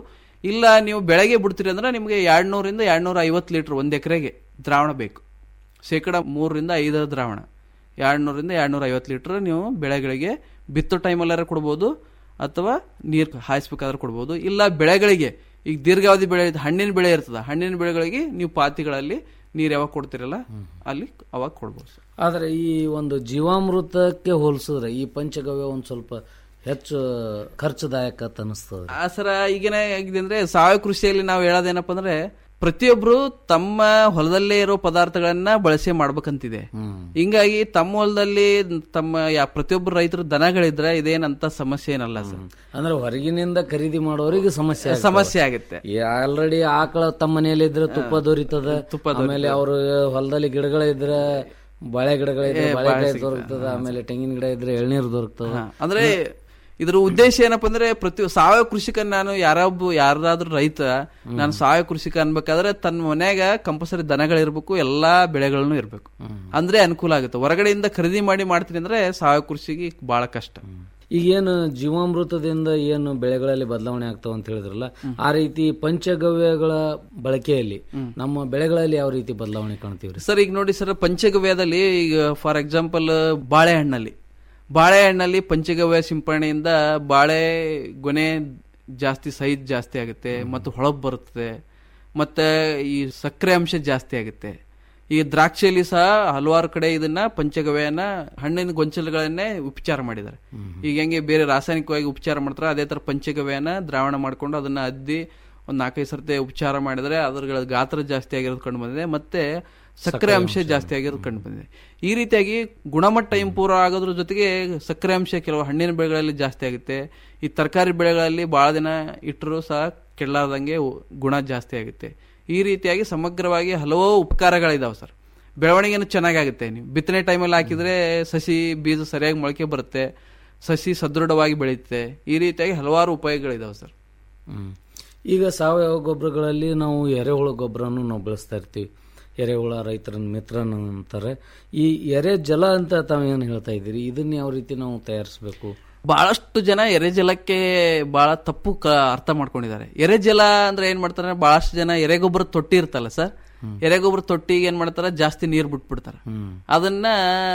ಇಲ್ಲ ನೀವು ಬೆಳಗ್ಗೆ ಬಿಡ್ತೀರಿ ಅಂದ್ರೆ ನಿಮಗೆ ಎರಡ್ನೂರಿಂದ ಎರಡ್ನೂರ ಐವತ್ತು ಲೀಟರ್ ಒಂದು ಎಕರೆಗೆ ದ್ರಾವಣ ಬೇಕು ಶೇಕಡ ಮೂರರಿಂದ ಐದರ ದ್ರಾವಣ ಎರಡ್ನೂರಿಂದ ಎರಡ್ನೂರ ಐವತ್ತು ಲೀಟರ್ ನೀವು ಬೆಳೆಗಳಿಗೆ ಬಿತ್ತೋ ಟೈಮಲ್ಲಾರ ಕೊಡ್ಬೋದು ಅಥವಾ ನೀರು ಹಾಯಿಸ್ಬೇಕಾದ್ರೆ ಕೊಡ್ಬೋದು ಇಲ್ಲ ಬೆಳೆಗಳಿಗೆ ಈಗ ದೀರ್ಘಾವಧಿ ಬೆಳೆ ಇದ್- ಹಣ್ಣಿನ ಬೆಳೆ ಇರ್ತದ ಹಣ್ಣಿನ ಬೆಳೆಗಳಿಗೆ ನೀವು ಪಾತಿಗಳಲ್ಲಿ ನೀರು ಯಾವಾಗ ಕೊಡ್ತಿರಲ್ಲ ಅಲ್ಲಿ ಅವಾಗ ಕೊಡ್ಬೋದು ಸರ್. ಆದ್ರೆ ಈ ಒಂದು ಜೀವಾಮೃತಕ್ಕೆ ಹೋಲಿಸಿದ್ರೆ ಈ ಪಂಚಗವ್ಯ ಒಂದ್ ಸ್ವಲ್ಪ ಹೆಚ್ಚು ಖರ್ಚುದಾಯಕ ಅಂತ ಅನಿಸ್ತದೆ ಆ ಸರ ಈಗೇನ ಆಗಿದೆ ಅಂದ್ರೆ ಸಾವಯವ ಕೃಷಿಯಲ್ಲಿ ನಾವು ಹೇಳೋದೇನಪ್ಪ ಅಂದ್ರೆ ಪ್ರತಿಯೊಬ್ರು ತಮ್ಮ ಹೊಲದಲ್ಲೇ ಇರೋ ಪದಾರ್ಥಗಳನ್ನ ಬಳಸಿ ಮಾಡ್ಬೇಕಂತಿದೆ ಹಿಂಗಾಗಿ ತಮ್ಮ ಹೊಲದಲ್ಲಿ ತಮ್ಮ ಯಾ ಪ್ರತಿಯೊಬ್ಬರು ರೈತರು ದನಗಳಿದ್ರೆ ಇದೇನಂತ ಸಮಸ್ಯೆ ಏನಲ್ಲ ಸರ್ ಅಂದ್ರೆ ಹೊರಗಿನಿಂದ ಖರೀದಿ ಮಾಡೋರಿಗೆ ಸಮಸ್ಯೆ ಆಗ್ತದೆ. ಸಮಸ್ಯೆ ಆಗುತ್ತೆ ಈ ಆಲ್ರೆಡಿ ಆಕಳ ತಮ್ಮ ಮನೆಯಲ್ಲಿ ಇದ್ರೆ ತುಪ್ಪ ದೊರೀತದ ತುಪ್ಪ ಆಮೇಲೆ ಅವರು ಹೊಲದಲ್ಲಿ ಗಿಡಗಳಿದ್ರೆ ಬಾಳೆ ಗಿಡಗಳಿದ್ರೆ ಏ, ಬಾಳೆ ಬಾಳೆ ಗಿಡ ಸಿಗ್ತದೆ. ದೊರಕ್ತದ ಆಮೇಲೆ ತೆಂಗಿನ ಗಿಡ ಇದ್ರೆ ಎಳ್ನೀರು ದೊರಕ್ತದ ಅಂದ್ರೆ ಇದ್ರ ಉದ್ದೇಶ ಏನಪ್ಪ ಅಂದ್ರೆ ಪ್ರತಿ ಸಾವಯವ ಕೃಷಿಕ ನಾನು ಯಾರೊಬ್ಬ ಯಾರಾದ್ರೂ ರೈತ ನಾನು ಸಾವಯವ ಕೃಷಿಕ ಅನ್ಬೇಕಾದ್ರೆ ತನ್ನ ಮನ್ಯಾಗ ಕಂಪಲ್ಸರಿ ದನಗಳಿರ್ಬೇಕು ಎಲ್ಲಾ ಬೆಳೆಗಳನ್ನು ಇರ್ಬೇಕು ಅಂದ್ರೆ ಅನುಕೂಲ ಆಗುತ್ತೆ ಹೊರಗಡೆಯಿಂದ ಖರೀದಿ ಮಾಡಿ ಮಾಡ್ತೀನಿ ಅಂದ್ರೆ ಸಾವಯವ ಕೃಷಿಗೆ ಬಹಳ ಕಷ್ಟ ಈಗೇನು ಜೀವಾಮೃತದಿಂದ ಏನು ಬೆಳೆಗಳಲ್ಲಿ ಬದಲಾವಣೆ ಆಗ್ತಾವ ಅಂತ ಹೇಳಿದ್ರಲ್ಲ ಆ ರೀತಿ ಪಂಚಗವ್ಯಗಳ ಬಳಕೆಯಲ್ಲಿ ನಮ್ಮ ಬೆಳೆಗಳಲ್ಲಿ ಯಾವ ರೀತಿ ಬದಲಾವಣೆ ಕಾಣ್ತೀವ್ರಿ ಸರ್ ಈಗ ನೋಡಿ ಸರ್ ಪಂಚಗವ್ಯದಲ್ಲಿ ಈಗ ಫಾರ್ ಎಕ್ಸಾಂಪಲ್ ಬಾಳೆಹಣ್ಣಲ್ಲಿ ಬಾಳೆಹಣ್ಣಲ್ಲಿ ಪಂಚಗವ್ಯ ಸಿಂಪರಣೆಯಿಂದ ಬಾಳೆ ಗೊನೆ ಜಾಸ್ತಿ ಸೈಜ್ ಜಾಸ್ತಿ ಆಗುತ್ತೆ ಮತ್ತು ಹೊಳಪ್ ಬರುತ್ತದೆ ಮತ್ತೆ ಈ ಸಕ್ಕರೆ ಅಂಶ ಜಾಸ್ತಿ ಆಗುತ್ತೆ ಈ ದ್ರಾಕ್ಷಿಯಲ್ಲಿ ಸಹ ಹಲವಾರು ಕಡೆ ಇದನ್ನ ಪಂಚಗವ್ಯನ ಹಣ್ಣಿನ ಗೊಂಚಲುಗಳನ್ನೇ ಉಪಚಾರ ಮಾಡಿದ್ದಾರೆ ಈಗ ಹೆಂಗೆ ಬೇರೆ ರಾಸಾಯನಿಕವಾಗಿ ಉಪಚಾರ ಮಾಡ್ತಾರೆ ಅದೇ ತರ ಪಂಚಗವ್ಯನ ದ್ರಾವಣ ಮಾಡ್ಕೊಂಡು ಅದನ್ನ ಅದ್ದಿ ಒಂದ್ ನಾಲ್ಕೈದು ಸರ್ತಿ ಉಪಚಾರ ಮಾಡಿದ್ರೆ ಅದ್ರ ಗಾತ್ರ ಜಾಸ್ತಿ ಆಗಿರೋದು ಕಂಡು ಬಂದಿದೆ ಮತ್ತೆ ಸಕ್ಕರೆ ಅಂಶ ಜಾಸ್ತಿ ಆಗಿರೋದು ಕಂಡು ಬಂದಿದೆ ಈ ರೀತಿಯಾಗಿ ಗುಣಮಟ್ಟ ಇಂಪ್ರೂವ್ ಆಗೋದ್ರ ಜೊತೆಗೆ ಸಕ್ಕರೆ ಅಂಶ ಕೆಲವು ಹಣ್ಣಿನ ಬೆಳೆಗಳಲ್ಲಿ ಜಾಸ್ತಿ ಆಗುತ್ತೆ ಈ ತರಕಾರಿ ಬೆಳೆಗಳಲ್ಲಿ ಬಹಳ ದಿನ ಇಟ್ಟರು ಸಹ ಕೆಳ್ಳಾರ್ದಂಗೆ ಗುಣ ಜಾಸ್ತಿ ಆಗುತ್ತೆ ಈ ರೀತಿಯಾಗಿ ಸಮಗ್ರವಾಗಿ ಹಲವು ಉಪಕಾರಗಳಿದಾವೆ ಸರ್ ಬೆಳವಣಿಗೆನೂ ಚೆನ್ನಾಗಾಗುತ್ತೆ ನೀವು ಬಿತ್ತನೆ ಟೈಮಲ್ಲಿ ಹಾಕಿದ್ರೆ ಸಸಿ ಬೀಜ ಸರಿಯಾಗಿ ಮೊಳಕೆ ಬರುತ್ತೆ ಸಸಿ ಸದೃಢವಾಗಿ ಬೆಳೆಯುತ್ತೆ ಈ ರೀತಿಯಾಗಿ ಹಲವಾರು ಉಪಯೋಗಗಳಿದಾವೆ ಸರ್ ಹ್ಮ್. ಈಗ ಸಾವಯವ ಗೊಬ್ಬರಗಳಲ್ಲಿ ನಾವು ಎರೆಹುಳ ಗೊಬ್ಬರನು ನಾವು ಬಳಸ್ತಾ ಇರ್ತೀವಿ ಎರೆಹುಳ ರೈತರ ಮಿತ್ರನ ಅಂತಾರೆ ಈ ಎರೆ ಜಲ ಅಂತ ತಾವು ಏನು ಹೇಳ್ತಾ ಇದ್ದೀರಿ ಇದನ್ನ ಯಾವ ರೀತಿ ನಾವು ತಯಾರಿಸಬೇಕು ಬಹಳಷ್ಟು ಜನ ಎರೆಜಲಕ್ಕೆ ಬಹಳ ತಪ್ಪು ಕ- ಅರ್ಥ ಮಾಡ್ಕೊಂಡಿದ್ದಾರೆ ಎರೆಜಲ ಅಂದ್ರೆ ಏನ್ ಮಾಡ್ತಾರೆ ಬಹಳಷ್ಟು ಜನ ಎರೆಗೊಬ್ಬರ ತೊಟ್ಟಿ ಇರ್ತಲ್ಲ ಸರ್ ಎರೆಗೊಬ್ಬರ ತೊಟ್ಟಿಗೆ ಏನ್ ಮಾಡ್ತಾರೆ ಜಾಸ್ತಿ ನೀರ್ ಬಿಟ್ಬಿಡ್ತಾರೆ ಅದನ್ನ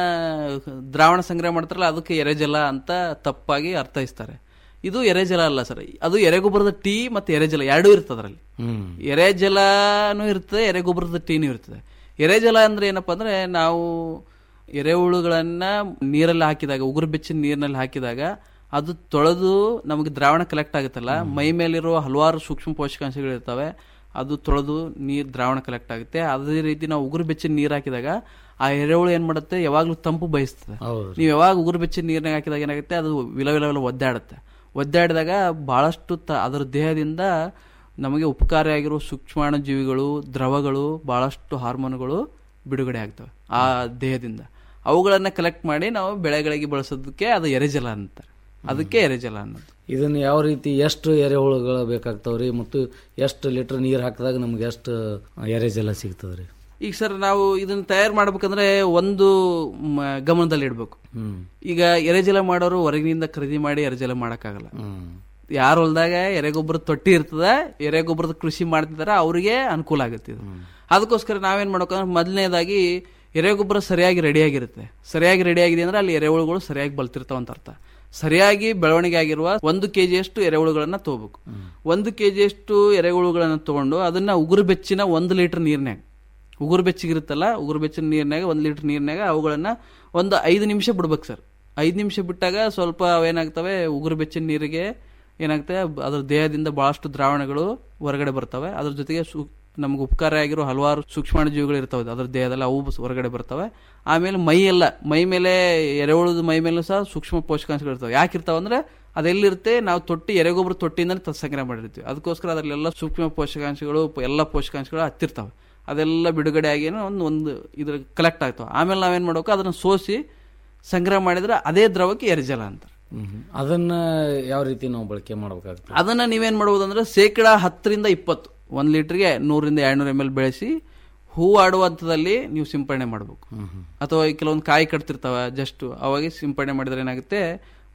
ದ್ರಾವಣ ಸಂಗ್ರಹ ಮಾಡ್ತಾರಲ್ಲ ಅದಕ್ಕೆ ಎರೆಜಲ ಅಂತ ತಪ್ಪಾಗಿ ಅರ್ಥೈಸ್ತಾರೆ ಇದು ಎರೆಜಲ ಅಲ್ಲ ಸರ್ ಅದು ಎರೆಗೊಬ್ಬರದ ಟೀ ಮತ್ತೆ ಎರೆಜಲ ಎರಡೂ ಇರ್ತದೆ ಅದರಲ್ಲಿ ಎರೆಜಲನೂ ಇರ್ತದೆ ಎರೆಗೊಬ್ಬರದ ಟೀನೂ ಇರ್ತದೆ ಎರೆಜಲ ಅಂದ್ರೆ ಏನಪ್ಪಾ ಅಂದ್ರೆ ನಾವು ಎರೆಹುಳುಗಳನ್ನ ನೀರಲ್ಲಿ ಹಾಕಿದಾಗ ಉಗುರು ಬೆಚ್ಚಿನ ನೀರಿನಲ್ಲಿ ಹಾಕಿದಾಗ ಅದು ತೊಳೆದು ನಮಗೆ ದ್ರಾವಣ ಕಲೆಕ್ಟ್ ಆಗುತ್ತಲ್ಲ ಮೈ ಮೇಲಿರುವ ಹಲವಾರು ಸೂಕ್ಷ್ಮ ಪೋಷಕಾಂಶಗಳು ಇರ್ತವೆ ಅದು ತೊಳೆದು ನೀರ್ ದ್ರಾವಣ ಕಲೆಕ್ಟ್ ಆಗುತ್ತೆ ಅದೇ ರೀತಿ ನಾವು ಉಗುರು ಬೆಚ್ಚಿನ ನೀರು ಹಾಕಿದಾಗ ಆ ಎರೆಹುಳು ಏನ್ ಮಾಡುತ್ತೆ ಯಾವಾಗ್ಲೂ ತಂಪು ಬಯಸ್ತದೆ ಹೌದು. ನೀವು ಯಾವಾಗ ಉಗುರು ಬೆಚ್ಚಿನ ನೀರ್ನಾಗ ಹಾಕಿದಾಗ ಏನಾಗುತ್ತೆ ಅದು ವಿಲ ವಿಲ ವಿಲ ಒದ್ದಾಡುತ್ತೆ ಒದ್ದಾಡಿದಾಗ ಬಹಳಷ್ಟು ತ ಅದರ ದೇಹದಿಂದ ನಮಗೆ ಉಪಕಾರಿಯಾಗಿರುವ ಸೂಕ್ಷ್ಮಾಣು ಜೀವಿಗಳು ದ್ರವಗಳು ಬಹಳಷ್ಟು ಹಾರ್ಮೋನ್ಗಳು ಬಿಡುಗಡೆ ಆಗ್ತವೆ ಆ ದೇಹದಿಂದ ಅವುಗಳನ್ನ ಕಲೆಕ್ಟ್ ಮಾಡಿ ನಾವು ಬೆಳೆಗಳಿಗೆ ಬಳಸೋದಕ್ಕೆ ಅದು ಎರೆಜಲ ಅಂತಾರೆ ಅದಕ್ಕೆ ಎರೆಜಲ ಅನ್ನೋದು ಇದನ್ನ ಯಾವ ರೀತಿ ಎಷ್ಟು ಎರೆಹುಳುಗಳು ಬೇಕಾಗ್ತಾವ್ರಿ ಮತ್ತು ಎಷ್ಟು ಲೀಟರ್ ನೀರು ಹಾಕಿದಾಗ ನಮ್ಗೆ ಎಷ್ಟು ಎರೆ ಜಲ ಸಿಗ್ತದ್ರಿ ಈಗ ಸರ್ ನಾವು ಇದನ್ನ ತಯಾರು ಮಾಡ್ಬೇಕಂದ್ರೆ ಒಂದು ಮ, ಗಮನದಲ್ಲಿ ಇಡ್ಬೇಕು ಹ್ಮ್ ಈಗ ಎರೆಜಲ ಮಾಡೋರು ಹೊರಗಿನಿಂದ ಖರೀದಿ ಮಾಡಿ ಎರೆಜಲ ಮಾಡಕ್ಕಾಗಲ್ಲ ಹ್ಮ್ ಯಾರ ಹೊಲದಾಗ ಎರೆಗೊಬ್ಬರ ತೊಟ್ಟಿ ಇರ್ತದ ಎರೆಗೊಬ್ಬರದ ಕೃಷಿ ಮಾಡ್ತಿದಾರ ಅವ್ರಿಗೆ ಅನುಕೂಲ ಆಗುತ್ತೆ ಇದು ಅದಕ್ಕೋಸ್ಕರ ನಾವೇನ್ ಮಾಡ್ಬೇಕಂದ್ರೆ ಮೊದಲನೇದಾಗಿ ಎರೆಗೊಬ್ಬರ ಸರಿಯಾಗಿ ರೆಡಿಯಾಗಿರುತ್ತೆ ಸರಿಯಾಗಿ ರೆಡಿ ಆಗಿದೆ ಅಂದ್ರೆ ಅಲ್ಲಿ ಎರೆಹುಳುಗಳು ಸರಿಯಾಗಿ ಬಲ್ತಿರ್ತಾವ ಅಂತ ಅರ್ಥ ಸರಿಯಾಗಿ ಬೆಳವಣಿಗೆ ಆಗಿರುವ ಒಂದು ಕೆಜಿಯಷ್ಟು ಎರೆಹುಳುಗಳನ್ನ ತಗೋಬೇಕು ಒಂದು ಕೆಜಿಯಷ್ಟು ಎರೆಹುಳುಗಳನ್ನ ತಗೊಂಡು ಅದನ್ನ ಉಗುರು ಬೆಚ್ಚಿನ ಒಂದು ಲೀಟರ್ ನೀರ್ನ್ಯಾಗ ಉಗುರು ಬೆಚ್ಚಿಗಿರುತ್ತಲ್ಲ ಉಗುರು ಬೆಚ್ಚಿನ ನೀರ್ನಾಗ ಒಂದು ಲೀಟರ್ ನೀರ್ನಾಗ ಅವುಗಳನ್ನ ಒಂದು ಐದು ನಿಮಿಷ ಬಿಡ್ಬೇಕು ಸರ್ ಐದು ನಿಮಿಷ ಬಿಟ್ಟಾಗ ಸ್ವಲ್ಪ ಅವೇನಾಗ್ತವೆ ಉಗುರು ಬೆಚ್ಚಿನ ನೀರಿಗೆ ಏನಾಗ್ತವೆ ಅದ್ರ ದೇಹದಿಂದ ಬಹಳಷ್ಟು ದ್ರಾವಣಗಳು ಹೊರಗಡೆ ಬರ್ತವೆ ಅದ್ರ ಜೊತೆಗೆ ಸು ನಮ್ಗೆ ಉಪಕಾರ ಆಗಿರೋ ಹಲವಾರು ಸೂಕ್ಷ್ಮಾಣು ಜೀವಿಗಳು ಇರ್ತವೆ ಅದ್ರ ದೇಹದಲ್ಲಿ ಅವು ಬಸ್- ಹೊರಗಡೆ ಬರ್ತವೆ ಆಮೇಲೆ ಮೈ ಎಲ್ಲ ಮೈ ಮೇಲೆ ಎರೆಹುಳದ ಮೈ ಮೇಲೂ ಸಹ ಸೂಕ್ಷ್ಮ ಪೋಷಕಾಂಶಗಳು ಇರ್ತವೆ ಯಾಕೆ ಇರ್ತಾವೆ ಅಂದ್ರೆ ಅದೆಲ್ಲಿರುತ್ತೆ ನಾವು ತೊಟ್ಟಿ ಎರೆಗೊಬ್ಬರ ತೊಟ್ಟಿಯಿಂದಲೇ ತ ಸಂಗ್ರಹ ಮಾಡಿರ್ತೀವಿ ಅದಕ್ಕೋಸ್ಕರ ಅದರಲ್ಲೆಲ್ಲ ಸೂಕ್ಷ್ಮ ಪೋಷಕಾಂಶಗಳು ಪ- ಎಲ್ಲ ಪೋಷಕಾಂಶಗಳು ಹತ್ತಿರ್ತಾವೆ ಅದೆಲ್ಲ ಬಿಡುಗಡೆ ಆಗಿ ಒಂದು ಒಂದು ಇದ್ರ ಕಲೆಕ್ಟ್ ಆಗ್ತಾವೆ ಆಮೇಲೆ ನಾವೇನ್ ಮಾಡ್ಬೇಕು ಅದನ್ನ ಸೋಸಿ ಸಂಗ್ರಹ ಮಾಡಿದ್ರೆ ಅದೇ ದ್ರವಕ್ಕೆ ಎರೆಜಲ ಅಂತ ಹ್ಮ್. ಅದನ್ನ ಯಾವ ರೀತಿ ನಾವು ಬಳಕೆ ಮಾಡ್ಬೇಕಾಗ್ತದೆ ಅದನ್ನ ನೀವೇನ್ ಮಾಡ್ಬೋದು ಅಂದ್ರೆ ಶೇಕಡ ಹತ್ತರಿಂದ ಇಪ್ಪತ್ತು ಒಂದ್ ಲೀಟರ್ಗೆ ನೂರಿಂದ ಎರಡ್ನೂರ ಎಮ್ ಎಲ್ ಬೆಳೆಸಿ ಹೂ ಆಡುವ ಹಂತದಲ್ಲಿ ನೀವು ಸಿಂಪಡಣೆ ಮಾಡಬೇಕು ಅಥವಾ ಈ ಕೆಲವೊಂದು ಕಾಯಿ ಕಟ್ತಿರ್ತಾವ ಜಸ್ಟ್ ಅವಾಗ ಸಿಂಪಡಣೆ ಮಾಡಿದ್ರೆ ಏನಾಗುತ್ತೆ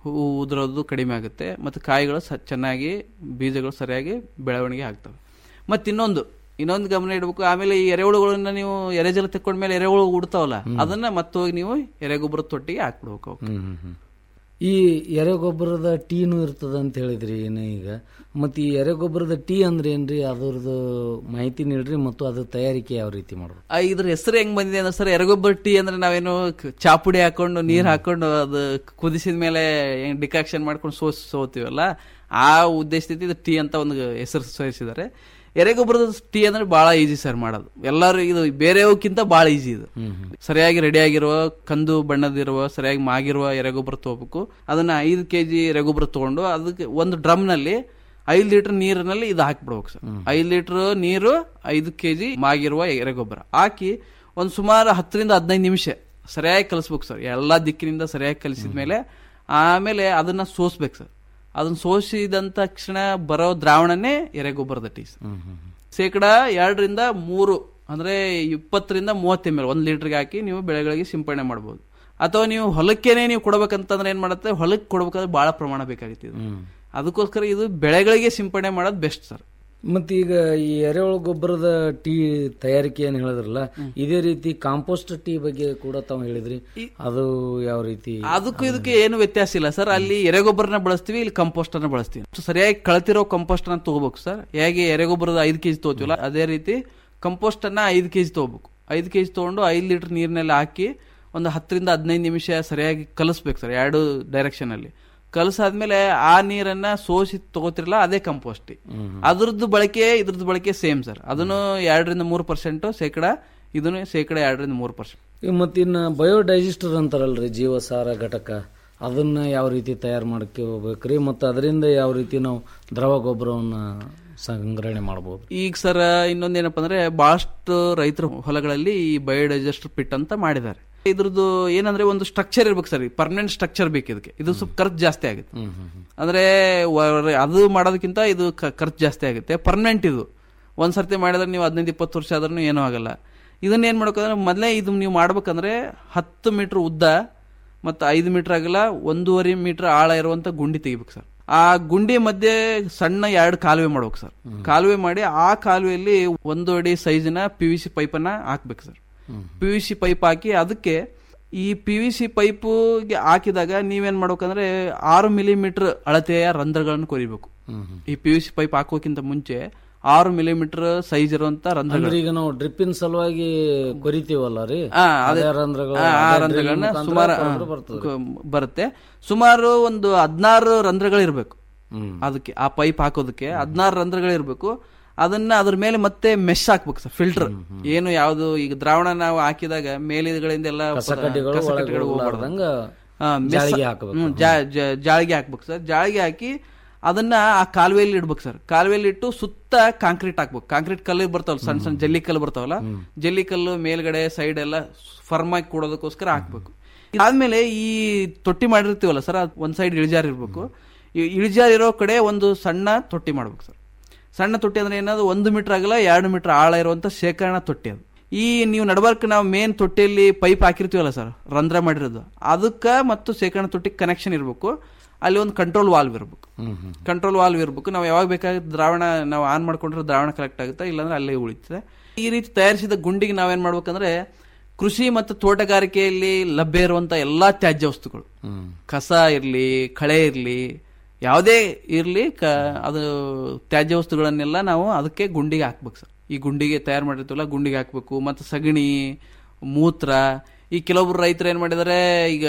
ಹೂ ಉದುರೋದು ಕಡಿಮೆ ಆಗುತ್ತೆ ಮತ್ತು ಕಾಯಿಗಳು ಸ ಚೆನ್ನಾಗಿ ಬೀಜಗಳು ಸರಿಯಾಗಿ ಬೆಳವಣಿಗೆ ಆಗ್ತವೆ ಮತ್ತು ಇನ್ನೊಂದು ಇನ್ನೊಂದು ಗಮನ ಇಡಬೇಕು ಆಮೇಲೆ ಈ ಎರೆಹುಳುಗಳನ್ನ ನೀವು ಎರೆಜಲ ತೆಕ್ಕೊಂಡ್ಮೇಲೆ ಎರೆಹುಳು ಉಡ್ತಾವಲ್ಲ ಅದನ್ನ ಮತ್ತೆ ಹೋಗಿ ನೀವು ಎರೆಗೊಬ್ಬರ ತೊಟ್ಟಿಗೆ ಹಾಕ್ಬಿಡ್ಬೇಕು ಅವಕ್ಕೆ. ಹ್ಮ್, ಹ್ಮ್, ಹ್ಮ್. ಈ ಎರೆಗೊಬ್ಬರದ ಟೀನು ಇರ್ತದ ಅಂತ ಹೇಳಿದ್ರಿ ಏನು ಈಗ ಮತ್ತೆ ಈ ಎರೆಗೊಬ್ಬರದ ಟೀ ಅಂದ್ರೆ ಏನ್ರಿ ಅದ್ರದ್ದು ಮಾಹಿತಿ ನೀಡ್ರಿ ಮತ್ತು ಅದ್ರ ತಯಾರಿಕೆ ಯಾವ ರೀತಿ ಮಾಡೋದು ಆ, ಇದ್ರ ಹೆಸರು ಹೆಂಗ್ ಬಂದಿದೆ ಅಂದ್ರೆ ಸರ್ ಎರೆಗೊಬ್ಬರ ಟೀ ಅಂದ್ರೆ ನಾವೇನು ಕ- ಚಾಪುಡಿ ಹಾಕೊಂಡು ನೀರ್ ಹಾಕೊಂಡು ಅದು ಕುದಿಸಿದ ಮೇಲೆ ಡಿಕಾಕ್ಷನ್ ಮಾಡ್ಕೊಂಡು ಸೋಸ್ ಸೋತೀವಲ್ಲ ಆ ಉದ್ದೇಶದಿಂದ ಇದು ಟೀ ಅಂತ ಒಂದು ಹೆಸರು ಸೇರಿಸಿದ್ದಾರೆ ಎರೆಗೊಬ್ಬರದ ಟೀ ಅಂದ್ರೆ ಬಹಳ ಈಜಿ ಸರ್ ಮಾಡೋದು ಎಲ್ಲರೂ ಇದು ಬೇರೆಯವಕ್ಕಿಂತ ಬಹಳ ಈಜಿ ಇದು ಸರಿಯಾಗಿ ರೆಡಿ ಆಗಿರುವ ಕಂದು ಬಣ್ಣದಿರುವ ಸರಿಯಾಗಿ ಮಾಗಿರುವ ಎರೆಗೊಬ್ಬರ ತಗೋಬೇಕು ಅದನ್ನ ಐದು ಕೆಜಿ ಎರೆಗೊಬ್ಬರ ತಗೊಂಡು ಅದಕ್ಕೆ ಒಂದು ಡ್ರಮ್ ನಲ್ಲಿ ಐದು ಲೀಟರ್ ನೀರಿನಲ್ಲಿ ಇದು ಹಾಕ್ಬಿಡ್ಬೇಕು ಸರ್ ಐದು ಲೀಟರ್ ನೀರು ಐದು ಕೆಜಿ ಮಾಗಿರುವ ಎರೆಗೊಬ್ಬರ ಹಾಕಿ ಒಂದು ಸುಮಾರು ಹತ್ತರಿಂದ ಹದಿನೈದು ನಿಮಿಷ ಸರಿಯಾಗಿ ಕಲಿಸ್ಬೇಕು ಸರ್ ಎಲ್ಲಾ ದಿಕ್ಕಿನಿಂದ ಸರಿಯಾಗಿ ಕಲಿಸಿದ ಮೇಲೆ ಆಮೇಲೆ ಅದನ್ನ ಸೋಸ್ಬೇಕು ಸರ್ ಅದನ್ನ ಸೋಸಿದ ತಕ್ಷಣ ಬರೋ ದ್ರಾವಣನೇ ಎರೆಗೊಬ್ಬರದ ಟೀ ಸರ್ ಶೇಕಡ ಎರಡರಿಂದ ಮೂರು ಅಂದ್ರೆ ಇಪ್ಪತ್ತರಿಂದ ಮೂವತ್ತು ಎಮ್ ಎಲ್ ಒಂದು ಲೀಟರ್ಗೆ ಹಾಕಿ ನೀವು ಬೆಳೆಗಳಿಗೆ ಸಿಂಪಡಣೆ ಮಾಡ್ಬೋದು ಅಥವಾ ನೀವು ಹೊಲಕ್ಕೇನೆ ನೀವು ಕೊಡ್ಬೇಕಂತಂದ್ರೆ ಏನ್ ಮಾಡುತ್ತೆ ಹೊಲಕ್ಕೆ ಕೊಡ್ಬೇಕಾದ್ರೆ ಬಹಳ ಪ್ರಮಾಣ ಬೇಕಾಗಿತ್ತು ಇದು ಅದಕ್ಕೋಸ್ಕರ ಇದು ಬೆಳೆಗಳಿಗೆ ಸಿಂಪಡಣೆ ಮಾಡೋದು ಬೆಸ್ಟ್ ಸರ್ ಮತ್ತೆ ಈಗ ಈ ಎರೆಹುಳು ಗೊಬ್ಬರದ ಟೀ ತಯಾರಿಕೆ ಏನ್ ಹೇಳಿದ್ರಲ್ಲ ಇದೇ ರೀತಿ ಕಾಂಪೋಸ್ಟ್ ಟೀ ಬಗ್ಗೆ ಕೂಡ ತಾವು ಹೇಳಿದ್ರಿ ಅದು ಯಾವ ರೀತಿ ಅದಕ್ಕೂ ಇದಕ್ಕೆ ಏನು ವ್ಯತ್ಯಾಸ ಇಲ್ಲ ಸರ್ ಅಲ್ಲಿ ಎರೆಗೊಬ್ಬರನ ಬಳಸ್ತೀವಿ ಇಲ್ಲಿ ಕಂಪೋಸ್ಟ್ ಅನ್ನ ಬಳಸ್ತೀವಿ So, ಸರಿಯಾಗಿ ಕಳ್ತಿರೋ ಕಂಪೋಸ್ಟ್ ಅನ್ನ ತಗೋಬೇಕು ಸರ್ ಹೇಗೆ ಎರೆಗೊಬ್ಬರದ ಐದು ಕೆಜಿ ತಗೋತೀವಲ್ಲ ಅದೇ ರೀತಿ ಕಂಪೋಸ್ಟ್ ಅನ್ನ ಐದು ಕೆಜಿ ತಗೋಬೇಕು ಐದು ಕೆಜಿ ತಗೊಂಡು ಐದು ಲೀಟರ್ ನೀರಿನಲ್ಲಿ ಹಾಕಿ ಒಂದು ಹತ್ತರಿಂದ ಹದಿನೈದು ನಿಮಿಷ ಸರಿಯಾಗಿ ಕಲಿಸ್ಬೇಕು ಸರ್ ಎರಡು ಡೈರೆಕ್ಷನ್ ಅಲ್ಲಿ ಕಲಸಾದ್ಮೇಲೆ ಆ ನೀರನ್ನ ಸೋಸಿ ತಗೋತಿರಲ್ಲ ಅದೇ ಕಂಪೋಸ್ಟ್ ಅದ್ರದ್ದು ಬಳಕೆ ಇದ್ರದ್ದು ಬಳಕೆ ಸೇಮ್ ಸರ್ ಅದನ್ನು ಎರಡರಿಂದ ಮೂರು ಪರ್ಸೆಂಟ್ ಶೇಕಡ ಇದನ್ನು ಶೇಕಡ ಎರಡರಿಂದ ಮೂರು ಪರ್ಸೆಂಟ್ ಈಗ ಮತ್ತಿನ್ನ ಬಯೋಡೈಜೆಸ್ಟರ್ ಅಂತಾರಲ್ರಿ ಜೀವಸಾರ ಘಟಕ ಅದನ್ನ ಯಾವ ರೀತಿ ತಯಾರು ಮಾಡಕ್ಕೆ ಹೋಗ್ಬೇಕ್ರಿ ಮತ್ತು ಅದರಿಂದ ಯಾವ ರೀತಿ ನಾವು ದ್ರವ ಗೊಬ್ಬರವನ್ನ ಸಂಗ್ರಹಣೆ ಮಾಡಬಹುದು ಈಗ ಸರ್ ಇನ್ನೊಂದೇನಪ್ಪ ಅಂದ್ರೆ ಬಹಳಷ್ಟು ರೈತರ ಹೊಲಗಳಲ್ಲಿ ಈ ಬಯೋಡೈಜೆಸ್ಟರ್ ಪಿಟ್ ಅಂತ ಮಾಡಿದ್ದಾರೆ ಇದ್ರದ್ದು ಏನಂದ್ರೆ ಒಂದು ಸ್ಟ್ರಕ್ಚರ್ ಇರ್ಬೇಕು ಸರ್ ಪರ್ಮನೆಂಟ್ ಸ್ಟ್ರಕ್ಚರ್ ಬೇಕು ಇದಕ್ಕೆ ಇದು ಸ್ವಲ್ಪ ಖರ್ಚು ಜಾಸ್ತಿ ಆಗುತ್ತೆ ಅಂದ್ರೆ ವ- ಅದು ಮಾಡೋದಕ್ಕಿಂತ ಇದು ಕ- ಖರ್ಚು ಜಾಸ್ತಿ ಆಗುತ್ತೆ ಪರ್ಮನೆಂಟ್ ಇದು ಒಂದ್ ಸರ್ತಿ ಮಾಡಿದ್ರೆ ನೀವು ಹದಿನೈದು ಇಪ್ಪತ್ತು ವರ್ಷ ಆದ್ರೂ ಏನೂ ಆಗಲ್ಲ ಇದನ್ನ ಏನ್ ಮಾಡ್ಬೇಕಂದ್ರೆ ಮೊದಲೇ ಇದು ನೀವು ಮಾಡ್ಬೇಕಂದ್ರೆ ಹತ್ತು ಮೀಟರ್ ಉದ್ದ ಮತ್ತು ಐದು ಮೀಟರ್ ಆಗಲ್ಲ ಒಂದೂವರೆ ಮೀಟರ್ ಆಳ ಇರುವಂತ ಗುಂಡಿ ತೆಗಿಬೇಕು ಸರ್ ಆ ಗುಂಡಿ ಮಧ್ಯೆ ಸಣ್ಣ ಎರಡು ಕಾಲುವೆ ಮಾಡ್ಬೇಕು ಸರ್ ಕಾಲುವೆ ಮಾಡಿ ಆ ಕಾಲುವೆಯಲ್ಲಿ ಒಂದು ಅಡಿ ಸೈಜಿನ ಪಿ ವಿ ಸಿ ಪೈಪನ್ನ ಹಾಕ್ಬೇಕು sir P V C pipe ಹಾಕಿ ಅದಕ್ಕೆ ಈ ಪಿ ವಿ ಸಿ ಪೈಪ್ಗೆ ಹಾಕಿದಾಗ ನೀವೇನ್ ಮಾಡ್ಬೇಕಂದ್ರೆ ಆರು ಮಿಲಿಮೀಟರ್ ಅಳತೆಯ ರಂಧ್ರಗಳನ್ನು ಕೊರಿಬೇಕು ಈ ಪಿ ವಿ ಸಿ ಪೈಪ್ ಹಾಕೋಕ್ಕಿಂತ ಮುಂಚೆ ಆರು ಮಿಲಿಮೀಟರ್ ಸೈಜ್ ಇರುವಂತ ಅಂದ್ರೆ ರಂಧ್ರಗಳು ಈಗ ನಾವು ಡ್ರಿಪ್ಪಿನ ಸಲುವಾಗಿ ಕೊರಿತೀವಲ್ಲ ರೀ ಆ, ಅದೇ- ಅದೇ ರಂಧ್ರಗಳು ಆ, ಆ ಅದೇ drill ರಂಧ್ರಗಳನ್ನ ಮುಖಾಂತರ ಸುಮಾರು ಕೊರೆದ್ರೆ ಆ, ಬರ್ತದೆ. ಕ- ಬರುತ್ತೆ ಸುಮಾರು ಒಂದು ಹದಿನಾರು ರಂಧ್ರಗಳಿರ್ಬೇಕು ಅದಕ್ಕೆ ಆ ಪೈಪ್ ಹಾಕೋದಕ್ಕೆ ಹದಿನಾರು ರಂಧ್ರಗಳಿರ್ಬೇಕು ಅದನ್ನ ಅದ್ರ ಮೇಲೆ ಮತ್ತೆ ಮೆಶ್ ಹಾಕ್ಬೇಕು ಸರ್ ಫಿಲ್ಟರ್ ಏನು ಯಾವ್ದು ಈಗ ದ್ರಾವಣ ನಾವು ಹಾಕಿದಾಗ ಮೇಲಿಗಳಿಂದ ಎಲ್ಲ ಕಸಕಡ್ಡಿಗಳು ಕಸ ಒಳಗೆ ಕಡ್ಡಿಗಳು ಹೋಗ್ಲಾರ್ದಂಗ ಆ, ಮೆಸ್- ಜಾಳಿಗೆ ಹಾಕ್ಬೇಕು. ಹ್ಮ್, ಜಾ- ಜಾ- ಜಾಳಿಗೆ ಹಾಕ್ಬೇಕು ಸರ್ ಜಾಳಿಗೆ ಹಾಕಿ ಅದನ್ನ ಆ ಕಾಲುವೆಯಲ್ಲಿ ಇಡ್ಬೇಕು ಸರ್ ಕಾಲುವೆಯಲ್ಲಿ ಇಟ್ಟು ಸುತ್ತ ಕಾಂಕ್ರೀಟ್ ಹಾಕ್ಬೇಕು ಕಾಂಕ್ರೀಟ್ ಕಲ್ಲು ಬರ್ತಾವಲ್ಲ ಸಣ್ಣ ಸಣ್ಣ ಜಲ್ಲಿ ಕಲ್ಲು ಬರ್ತಾವಲ್ಲ ಜಲ್ಲಿ ಕಲ್ಲು ಮೇಲ್ಗಡೆ ಸೈಡ್ ಎಲ್ಲ ಫರ್ಮ್ ಆಗಿ ಕೊಡೋದಕ್ಕೋಸ್ಕರ ಹಾಕ್ಬೇಕು ಆದ್ಮೇಲೆ ಈ ತೊಟ್ಟಿ ಮಾಡಿರ್ತೀವಲ್ಲ ಸರ್ ಅದ್ ಒಂದ್ ಸೈಡ್ ಇಳಿಜಾರ್ ಇರ್ಬೇಕು ಈ ಇಳಿಜಾರ್ ಇರೋ ಕಡೆ ಒಂದು ಸಣ್ಣ ತೊಟ್ಟಿ ಮಾಡ್ಬೇಕು ಸರ್ ಸಣ್ಣ ತೊಟ್ಟಿ ಅಂದ್ರೆ ಏನಾದ್ರು ಒಂದು ಮೀಟರ್ ಆಗಲ್ಲ ಎರಡು ಮೀಟರ್ ಆಳ ಇರುವಂತ ಶೇಖರಣಾ ತೊಟ್ಟಿ ಅದು ಈ ನೀವು ನಡಬರ್ಕ್ ನಾವು ಮೇನ್ ತೊಟ್ಟಿಯಲ್ಲಿ ಪೈಪ್ ಹಾಕಿರ್ತೀವಲ್ಲ ಸರ್ ರಂಧ್ರ ಮಾಡಿರೋದು ಅದಕ್ಕ ಮತ್ತು ಶೇಖರಣಾ ತೊಟ್ಟಿ ಕನೆಕ್ಷನ್ ಇರಬೇಕು ಅಲ್ಲಿ ಒಂದು ಕಂಟ್ರೋಲ್ ವಾಲ್ವ್ ಇರಬೇಕು ಕಂಟ್ರೋಲ್ ವಾಲ್ವ್ ಇರಬೇಕು ನಾವು ಯಾವಾಗ ಬೇಕಾದ್ರೆ ದ್ರಾವಣ ನಾವು ಆನ್ ಮಾಡ್ಕೊಂಡ್ರೆ ದ್ರಾವಣ ಕಲೆಕ್ಟ್ ಆಗುತ್ತೆ ಇಲ್ಲಾಂದ್ರೆ ಅಲ್ಲೇ ಉಳಿತದೆ ಈ ರೀತಿ ತಯಾರಿಸಿದ ಗುಂಡಿಗೆ ನಾವೇನ್ ಮಾಡ್ಬೇಕಂದ್ರೆ ಕೃಷಿ ಮತ್ತು ತೋಟಗಾರಿಕೆಯಲ್ಲಿ ಲಭ್ಯ ಇರುವಂತ ಎಲ್ಲಾ ತ್ಯಾಜ್ಯ ವಸ್ತುಗಳು ಕಸ ಇರ್ಲಿ ಕಳೆ ಇರ್ಲಿ ಯಾವುದೇ ಇರ್ಲಿ ಕ ಅದು ತ್ಯಾಜ್ಯ ವಸ್ತುಗಳನ್ನೆಲ್ಲ ನಾವು ಅದಕ್ಕೆ ಗುಂಡಿಗೆ ಹಾಕ್ಬೇಕು ಸರ್ ಈ ಗುಂಡಿಗೆ ತಯಾರು ಮಾಡಿರ್ತೀವಲ್ಲ ಗುಂಡಿಗೆ ಹಾಕ್ಬೇಕು ಮತ್ತು ಸಗಣಿ ಮೂತ್ರ ಈ ಕೆಲವೊಬ್ರು ರೈತರು ಏನ್ ಮಾಡಿದಾರೆ ಈಗ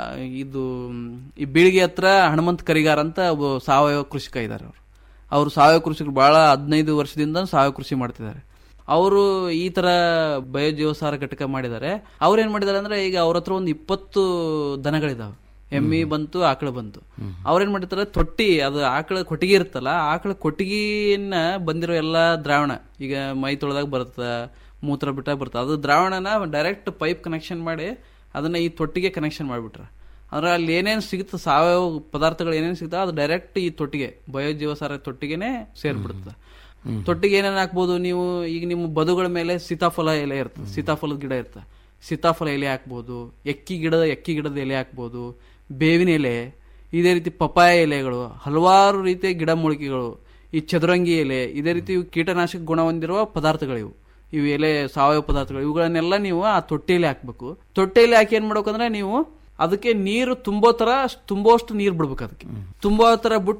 ಇದು ಈ ಬೀಳಿಗೆ ಹತ್ರ ಹನುಮಂತ ಕರಿಗಾರ ಅಂತ ಒಬ್ಬ ಸಾವಯವ ಕೃಷಿಕ ಇದ್ದಾರೆ ಅವರು ಅವರು ಸಾವಯವ ಕೃಷಿಕರು ಬಹಳ ಹದಿನೈದು ವರ್ಷದಿಂದ ಸಾವಯವ ಕೃಷಿ ಮಾಡ್ತಿದ್ದಾರೆ ಅವರು ಈ ತರ ಬಯೋಜೀವಸಾರ ಘಟಕ ಮಾಡಿದ್ದಾರೆ ಅವ್ರು ಏನ್ ಮಾಡಿದ್ದಾರೆ ಅಂದ್ರೆ ಈಗ ಅವ್ರ ಹತ್ರ ಒಂದು ಇಪ್ಪತ್ತು ದನಗಳಿದಾವೆ ಎಮ್ಮಿ ಬಂತು ಆಕಳ ಬಂತು ಅವ್ರೇನ್ ಮಾಡಿರ್ತಾರೆ ತೊಟ್ಟಿ ಅದು ಆಕಳ ಕೊಟ್ಟಿಗೆ ಇರುತ್ತಲ್ಲ ಆಕಳ ಕೊಟ್ಟಿಗೆಯನ್ನ ಬಂದಿರೋ ಎಲ್ಲಾ ದ್ರಾವಣ ಈಗ ಮೈ ತೊಳೆದಾಗ ಬರುತ್ತ ಮೂತ್ರ ಬಿಟ್ಟಾಗ ಬರುತ್ತೆ ಅದು ದ್ರಾವಣನ ಡೈರೆಕ್ಟ್ ಪೈಪ್ ಕನೆಕ್ಷನ್ ಮಾಡಿ ಅದನ್ನ ಈ ತೊಟ್ಟಿಗೆ ಕನೆಕ್ಷನ್ ಮಾಡಿಬಿಟ್ರೆ ಅಂದ್ರೆ ಅಲ್ಲಿ ಏನೇನು ಸಿಗುತ್ತೆ ಸಾವಯವ ಪದಾರ್ಥಗಳು ಏನೇನು ಸಿಗ್ತಾವ ಅದು ಡೈರೆಕ್ಟ್ ಈ ತೊಟ್ಟಿಗೆ ಬಯೋಜೀವಸಾರ ತೊಟ್ಟಿಗೆನೆ ಸೇರ್ಬಿಡುತ್ತೆ ತೊಟ್ಟಿಗೆ ಏನೇನು ಹಾಕ್ಬೋದು ನೀವು ಈಗ ನಿಮ್ಮ ಬದುಗಳ ಮೇಲೆ ಸೀತಾಫಲ ಎಲೆ ಇರ್ತದೆ ಸೀತಾಫಲದ ಗಿಡ ಇರ್ತದೆ ಸೀತಾಫಲ ಎಲೆ ಹಾಕ್ಬೋದು ಎಕ್ಕಿ ಗಿಡದ ಎಕ್ಕಿ ಗಿಡದ ಎಲೆ ಹಾಕ್ಬೋದು ಬೇವಿನ ಎಲೆ ಇದೇ ರೀತಿ ಪಪಾಯ ಎಲೆಗಳು ಹಲವಾರು ರೀತಿಯ ಗಿಡಮೂಲಿಕೆಗಳು ಈ ಚದುರಂಗಿ ಎಲೆ ಇದೇ ರೀತಿ ಇವು ಕೀಟನಾಶಕ ಗುಣ ಹೊಂದಿರುವ ಪದಾರ್ಥಗಳಿವು ಇವು ಎಲೆ ಸಾವಯವ ಪದಾರ್ಥಗಳು ಇವುಗಳನ್ನೆಲ್ಲ ನೀವು ಆ ತೊಟ್ಟಿಯಲ್ಲಿ ಹಾಕ್ಬೇಕು ತೊಟ್ಟಿಯಲ್ಲಿ ಹಾಕಿ ಏನ್ ಮಾಡ್ಬೇಕಂದ್ರೆ ನೀವು ಅದಕ್ಕೆ ನೀರು ತುಂಬೋ ತರ ತುಂಬುವಷ್ಟು ನೀರು ಬಿಡ್ಬೇಕು ಅದಕ್ಕೆ ತುಂಬೋ ತರ ಬಿಟ್ಟು